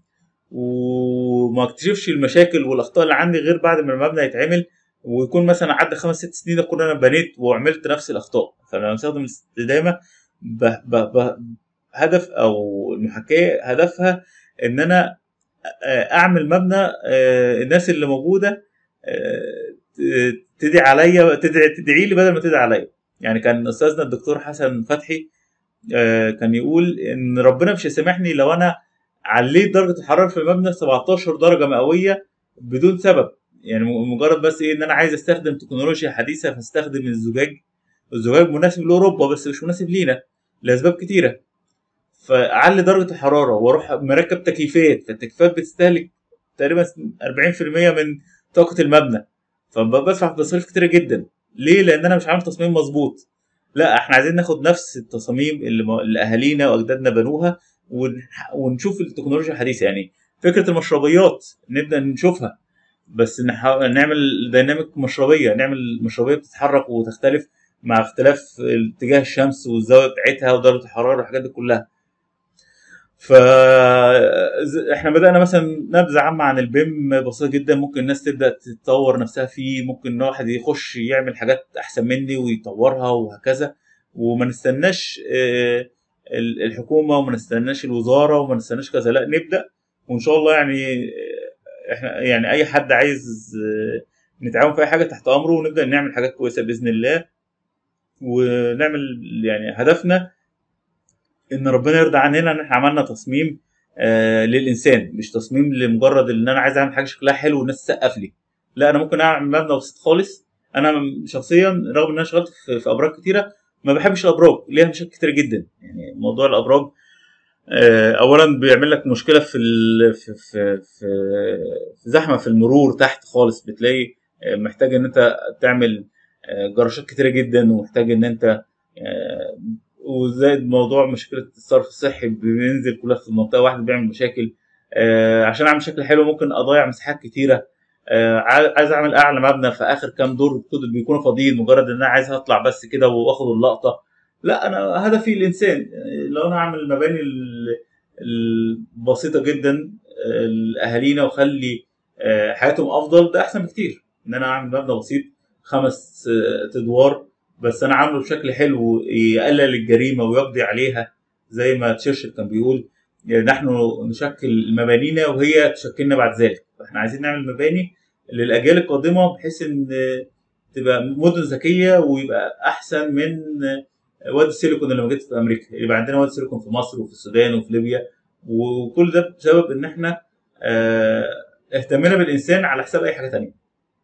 وما اكتشفش المشاكل والاخطاء اللي عندي غير بعد ما المبنى يتعمل ويكون مثلا عدى خمس ست سنين اكون انا بنيت وعملت نفس الاخطاء فلما بستخدم الاستدامه ب... ب... ب... هدف او المحاكاه هدفها ان انا آه، اعمل مبنى آه، الناس اللي موجوده آه، ت- تدعي عليا تدعي تدعي لي بدل ما تدعي عليا يعني كان استاذنا الدكتور حسن فتحي آه، كان يقول ان ربنا مش هيسامحني لو انا عليت درجه الحراره في المبنى 17 درجه مئويه بدون سبب يعني م- مجرد بس ايه ان انا عايز استخدم تكنولوجيا حديثه فاستخدم الزجاج الزجاج مناسب لاوروبا بس مش مناسب لينا لاسباب كتيره فاعلي درجه الحراره واروح مركب تكييفات فالتكييفات بتستهلك تقريبا 40% من طاقه المبنى فبدفع مصاريف كتيره جدا ليه لان انا مش عامل تصميم مظبوط لا احنا عايزين ناخد نفس التصاميم اللي, م- اللي اهالينا واجدادنا بنوها ونح- ونشوف التكنولوجيا الحديثه يعني فكره المشربيات نبدا نشوفها بس نحا- نعمل ديناميك مشربيه نعمل مشربيه بتتحرك وتختلف مع اختلاف اتجاه الشمس والزاويه بتاعتها ودرجه الحراره والحاجات دي كلها ف ز- احنا بدانا مثلا نبذه عامه عن البيم بسيطه جدا ممكن الناس تبدا تطور نفسها فيه ممكن واحد يخش يعمل حاجات احسن مني ويطورها وهكذا وما نستناش آه، ال- الحكومه وما نستناش الوزاره وما نستناش كذا لا نبدا وان شاء الله يعني آه، احنا يعني اي حد عايز آه، نتعاون في اي حاجه تحت امره ونبدا نعمل حاجات كويسه باذن الله ونعمل يعني هدفنا ان ربنا يرضى عننا ان احنا عملنا تصميم آه للانسان مش تصميم لمجرد ان انا عايز اعمل حاجه شكلها حلو والناس تسقف لي لا انا ممكن اعمل مبنى بسيط خالص انا شخصيا رغم ان انا اشتغلت في, في ابراج كتيره ما بحبش الابراج ليها مشاكل كتيره جدا يعني موضوع الابراج آه، اولا بيعمل لك مشكله في ال... في في في في زحمه في المرور تحت خالص بتلاقي آه، محتاج ان انت تعمل آه، جراشات كتيره جدا ومحتاج ان انت آه، وزائد موضوع مشكله الصرف الصحي بينزل كلها في منطقه واحده بيعمل مشاكل آه، عشان اعمل شكل حلو ممكن اضيع مساحات كتيره آه، عاي- عايز اعمل اعلى مبنى في اخر كام دور كده بيكونوا فاضيين مجرد ان انا عايز اطلع بس كده واخد اللقطه لا انا هدفي الانسان آه، لو انا اعمل المباني ال- البسيطه جدا آه، لاهالينا واخلي آه، حياتهم افضل ده احسن بكتير ان انا اعمل مبنى بسيط خمس آه، ادوار بس انا عامله بشكل حلو يقلل الجريمه ويقضي عليها زي ما تشرشل كان بيقول يعني نحن نشكل مبانينا وهي تشكلنا بعد ذلك فاحنا عايزين نعمل مباني للاجيال القادمه بحيث ان تبقى مدن ذكيه ويبقى احسن من وادي السيليكون اللي موجود في امريكا يبقى عندنا وادي السيليكون في مصر وفي السودان وفي ليبيا وكل ده بسبب ان احنا آه، اهتمينا بالانسان على حساب اي حاجه تانية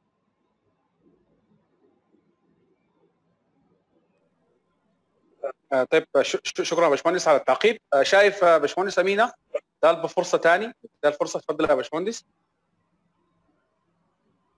آه، طيب ش- ش- شكرا يا باشمهندس على التعقيب آه، شايف آه، باشمهندس امينه طالبه فرصه ثاني ده الفرصه تفضل يا باشمهندس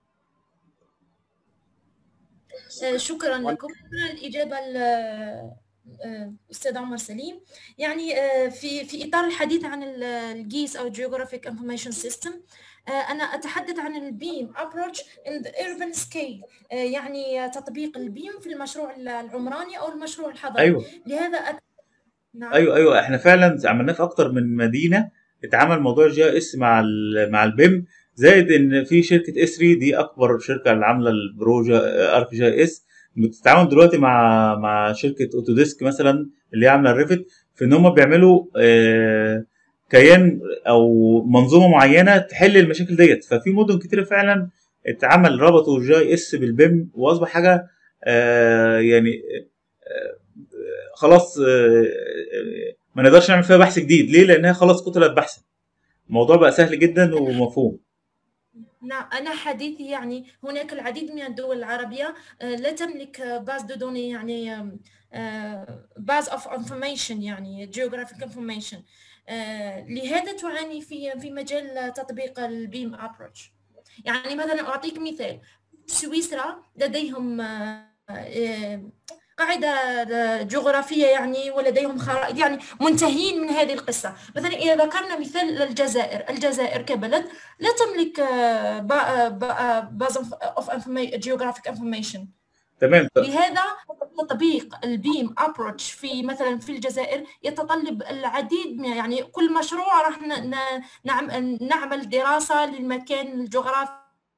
آه، شكرا لكم أنا الإجابة ال- آه، استاذ عمر سليم يعني في في اطار الحديث عن الجيس او جيوغرافيك انفورميشن سيستم انا اتحدث عن البيم ابروتش ان ذا urban سكيل يعني تطبيق البيم في المشروع العمراني او المشروع الحضري ايوه لهذا أت... نعم ايوه ايوه احنا فعلا عملناه في اكتر من مدينه اتعمل موضوع الجي اس مع ال مع البيم زائد ان في شركه اس 3 دي اكبر شركه اللي عامله البروجا ارك جي اس بتتعاون دلوقتي مع مع شركه اوتوديسك مثلا اللي هي عامله الريفت في ان هم بيعملوا آه، كيان او منظومه معينه تحل المشاكل ديت ففي مدن كتيره فعلا اتعمل ربطوا الجي اس بالبيم واصبح حاجه آه، يعني آه، خلاص آه، آه، ما نقدرش نعمل فيها بحث جديد ليه لانها خلاص قتلت بحثا الموضوع بقى سهل جدا ومفهوم نعم أنا حديثي يعني هناك العديد من الدول العربية آه، لا تملك باز دو دوني يعني باز اوف انفورميشن يعني جيوغرافيك انفورميشن لهذا تعاني في في مجال تطبيق البيم ابروتش يعني مثلا أعطيك مثال سويسرا لديهم آه، آه، قاعدة جغرافية يعني ولديهم خرائط يعني منتهين من هذه القصة مثلا إذا ذكرنا مثال الجزائر الجزائر كبلد لا تملك باز اوف جيوغرافيك انفورميشن تمام ف- لهذا تطبيق البيم ابروتش في مثلا في الجزائر يتطلب العديد من يعني كل مشروع راح ن- ن- نعم- نعمل دراسة للمكان الجغرافي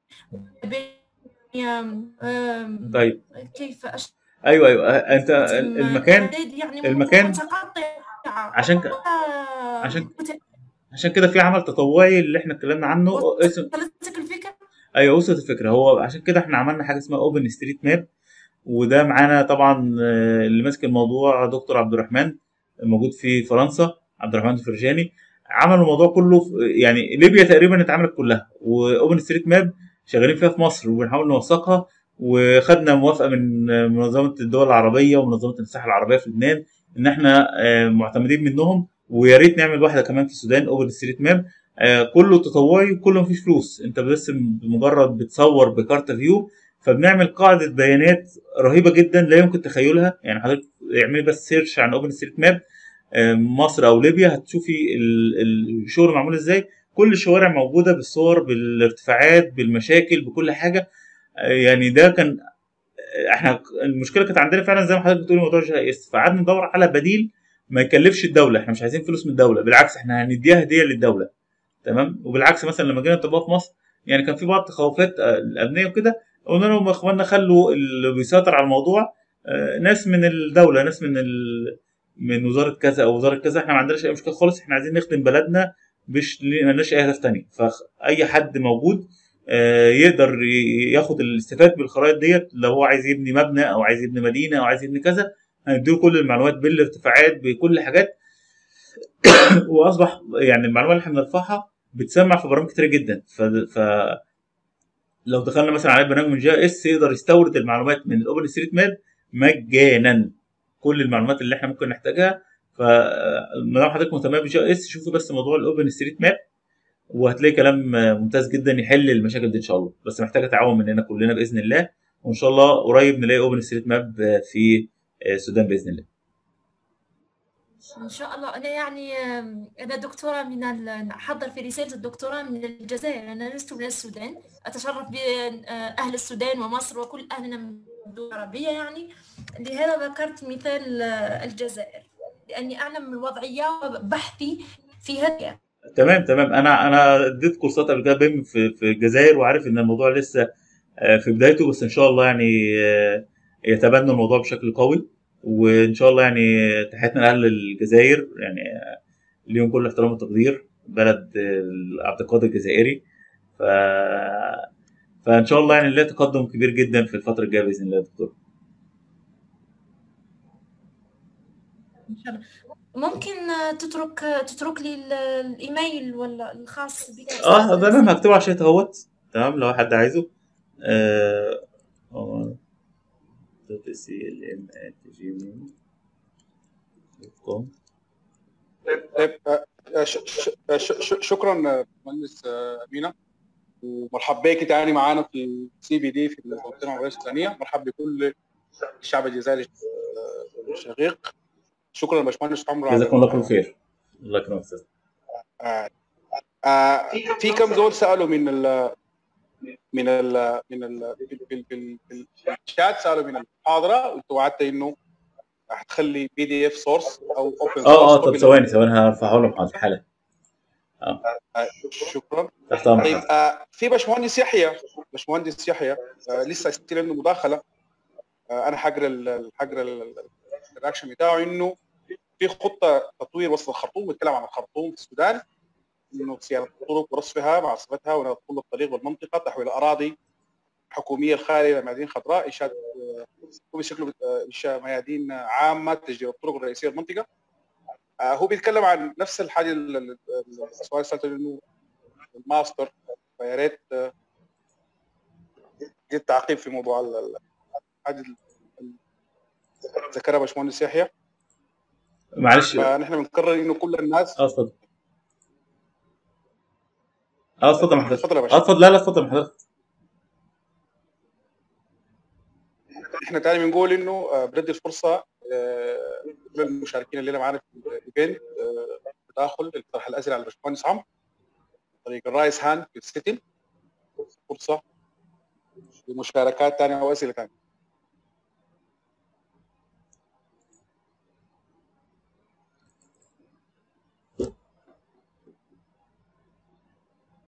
أم- أم، طيب كيف أش... ايوه ايوه آه، انت المكان يعني المكان متقطع عشان ك- عشان- عشان كده في عمل تطوعي اللي احنا اتكلمنا عنه اسم وصلتك الفكرة؟ ايوه وصلت الفكره هو عشان كده احنا عملنا حاجه اسمها اوبن ستريت ماب وده معانا طبعا آه، اللي ماسك الموضوع دكتور عبد الرحمن موجود في فرنسا عبد الرحمن الفرجاني عملوا الموضوع كله في- يعني ليبيا تقريبا اتعملت كلها واوبن ستريت ماب شغالين فيها في مصر وبنحاول نوثقها وخدنا موافقه من آه، منظمه الدول العربيه ومنظمه المساحه العربيه في لبنان ان احنا آه، معتمدين منهم ويا ريت نعمل واحده كمان في السودان اوبن ستريت ماب آه، كله تطوعي وكله مفيش فلوس انت بس بمجرد بتصور بكارت فيو فبنعمل قاعده بيانات رهيبه جدا لا يمكن تخيلها يعني حضرتك اعملي بس سيرش عن اوبن ستريت ماب مصر او ليبيا هتشوفي ال- ال- الشغل معمول ازاي كل الشوارع موجوده بالصور بالارتفاعات بالمشاكل بكل حاجه آه، يعني ده كان آه، احنا المشكله كانت عندنا فعلا زي ما حضرتك بتقولي موضوع الجي اس فقعدنا ندور على بديل ما يكلفش الدوله احنا مش عايزين فلوس من الدوله بالعكس احنا هنديها هديه للدوله تمام وبالعكس مثلا لما جينا نطبقها في مصر يعني كان في بعض التخوفات آه، الامنيه وكده قلنا لهم يا اخوانا خلوا اللي بيسيطر على الموضوع آه، ناس من الدوله ناس من ال... من وزاره كذا او وزاره كذا احنا ما عندناش اي مشكله خالص احنا عايزين نخدم بلدنا مش مالناش اي هدف تاني فاي حد موجود آه، يقدر ي- ياخد الاستفاد بالخرائط ديت لو هو عايز يبني مبنى او عايز يبني مدينه او عايز يبني كذا هنديله كل المعلومات بالارتفاعات بكل حاجات واصبح يعني المعلومات اللي احنا بنرفعها بتسمع في برامج كتير جدا ف, ف لو دخلنا مثلا على برنامج من جي اس يقدر يستورد المعلومات من الاوبن ستريت ماب مجانا كل المعلومات اللي احنا ممكن نحتاجها فما دام حضرتك مهتم بالجي اس شوفوا بس موضوع الاوبن ستريت ماب وهتلاقي كلام ممتاز جدا يحل المشاكل دي ان شاء الله بس محتاجه تعاون مننا كلنا باذن الله وان شاء الله قريب نلاقي اوبن ستريت ماب في السودان باذن الله إن شاء الله أنا يعني آم، أنا دكتورة من ال- أحضر في رسالة الدكتوراه من الجزائر أنا لست من السودان أتشرف بأهل السودان ومصر وكل أهلنا من الدول العربية يعني لهذا ذكرت مثال آه، الجزائر لأني أعلم الوضعية وبحثي في هذا تمام تمام انا انا اديت كورسات قبل كده بيم في في الجزائر وعارف ان الموضوع لسه آه، في بدايته بس ان شاء الله يعني آه، يتبنوا الموضوع بشكل قوي وان شاء الله يعني تحياتنا لاهل الجزائر يعني آه، ليهم كل احترام وتقدير بلد آه، عبد القادر الجزائري ف فان شاء الله يعني نلاقي تقدم كبير جدا في الفتره الجايه باذن الله يا دكتور إن شاء الله ممكن آه، تترك آه، تترك لي ال- الإيميل ولا الخاص بك اه أستاذ تمام هكتبه على الشات اهوت تمام لو حد عايزه آه آه، .clm@gmail.com. طيب آه، ش- ش- ش- ش- شكرا مهندس آه، امينه ومرحب بك تاني معانا في سي بي دي في المنطقه العربيه السودانيه مرحب بكل الشعب الجزائري آه، شقيق شكرا باشمهندس عمرو على جزاكم الله كل خير الله يكرمك استاذ آه. آه. في كم زول سالوا من ال من ال من ال في في في في الشات سالوا من المحاضره وانت وعدت انه هتخلي بي دي اف سورس او اوبن اه اه طب ثواني ثواني هرفعه لهم في حاله شكرا تحت امرك طيب آه في باشمهندس يحيى باشمهندس يحيى آه لسه ستيل عنده مداخله آه انا حقرا ال- حقرا ال- الرياكشن بتاعه انه في خطه تطوير وسط الخرطوم بيتكلم عن الخرطوم في السودان انه صيانه الطرق ورصفها مع صفتها ونظام كل الطريق والمنطقه تحويل الاراضي حكوميه الخاليه الى ميادين خضراء انشاء آه، هو بشكله آه، انشاء ميادين عامه تسجيل الطرق الرئيسيه للمنطقه آه، هو بيتكلم عن نفس الحاجه ال- ال- ال- السؤال اللي سالته انه الماستر فيا ريت آه، جيت تعقيب في موضوع ال- ال- الحاجه ال- ال- ذكرها باشمهندس يحيى معلش فنحن بنقرر انه كل الناس اه اتفضل اه اتفضل يا حضرتك اتفضل يا اه باشا اتفضل لا لا اتفضل يا حضرتك احنا تاني بنقول انه آه، بندي الفرصه آه، للمشاركين اللي معانا في الايفنت آه، تداخل لطرح الاسئله على الباشمهندس عمرو عن طريق الرايس هاند في السيتنج فرصه لمشاركات ثانيه او اسئله ثانيه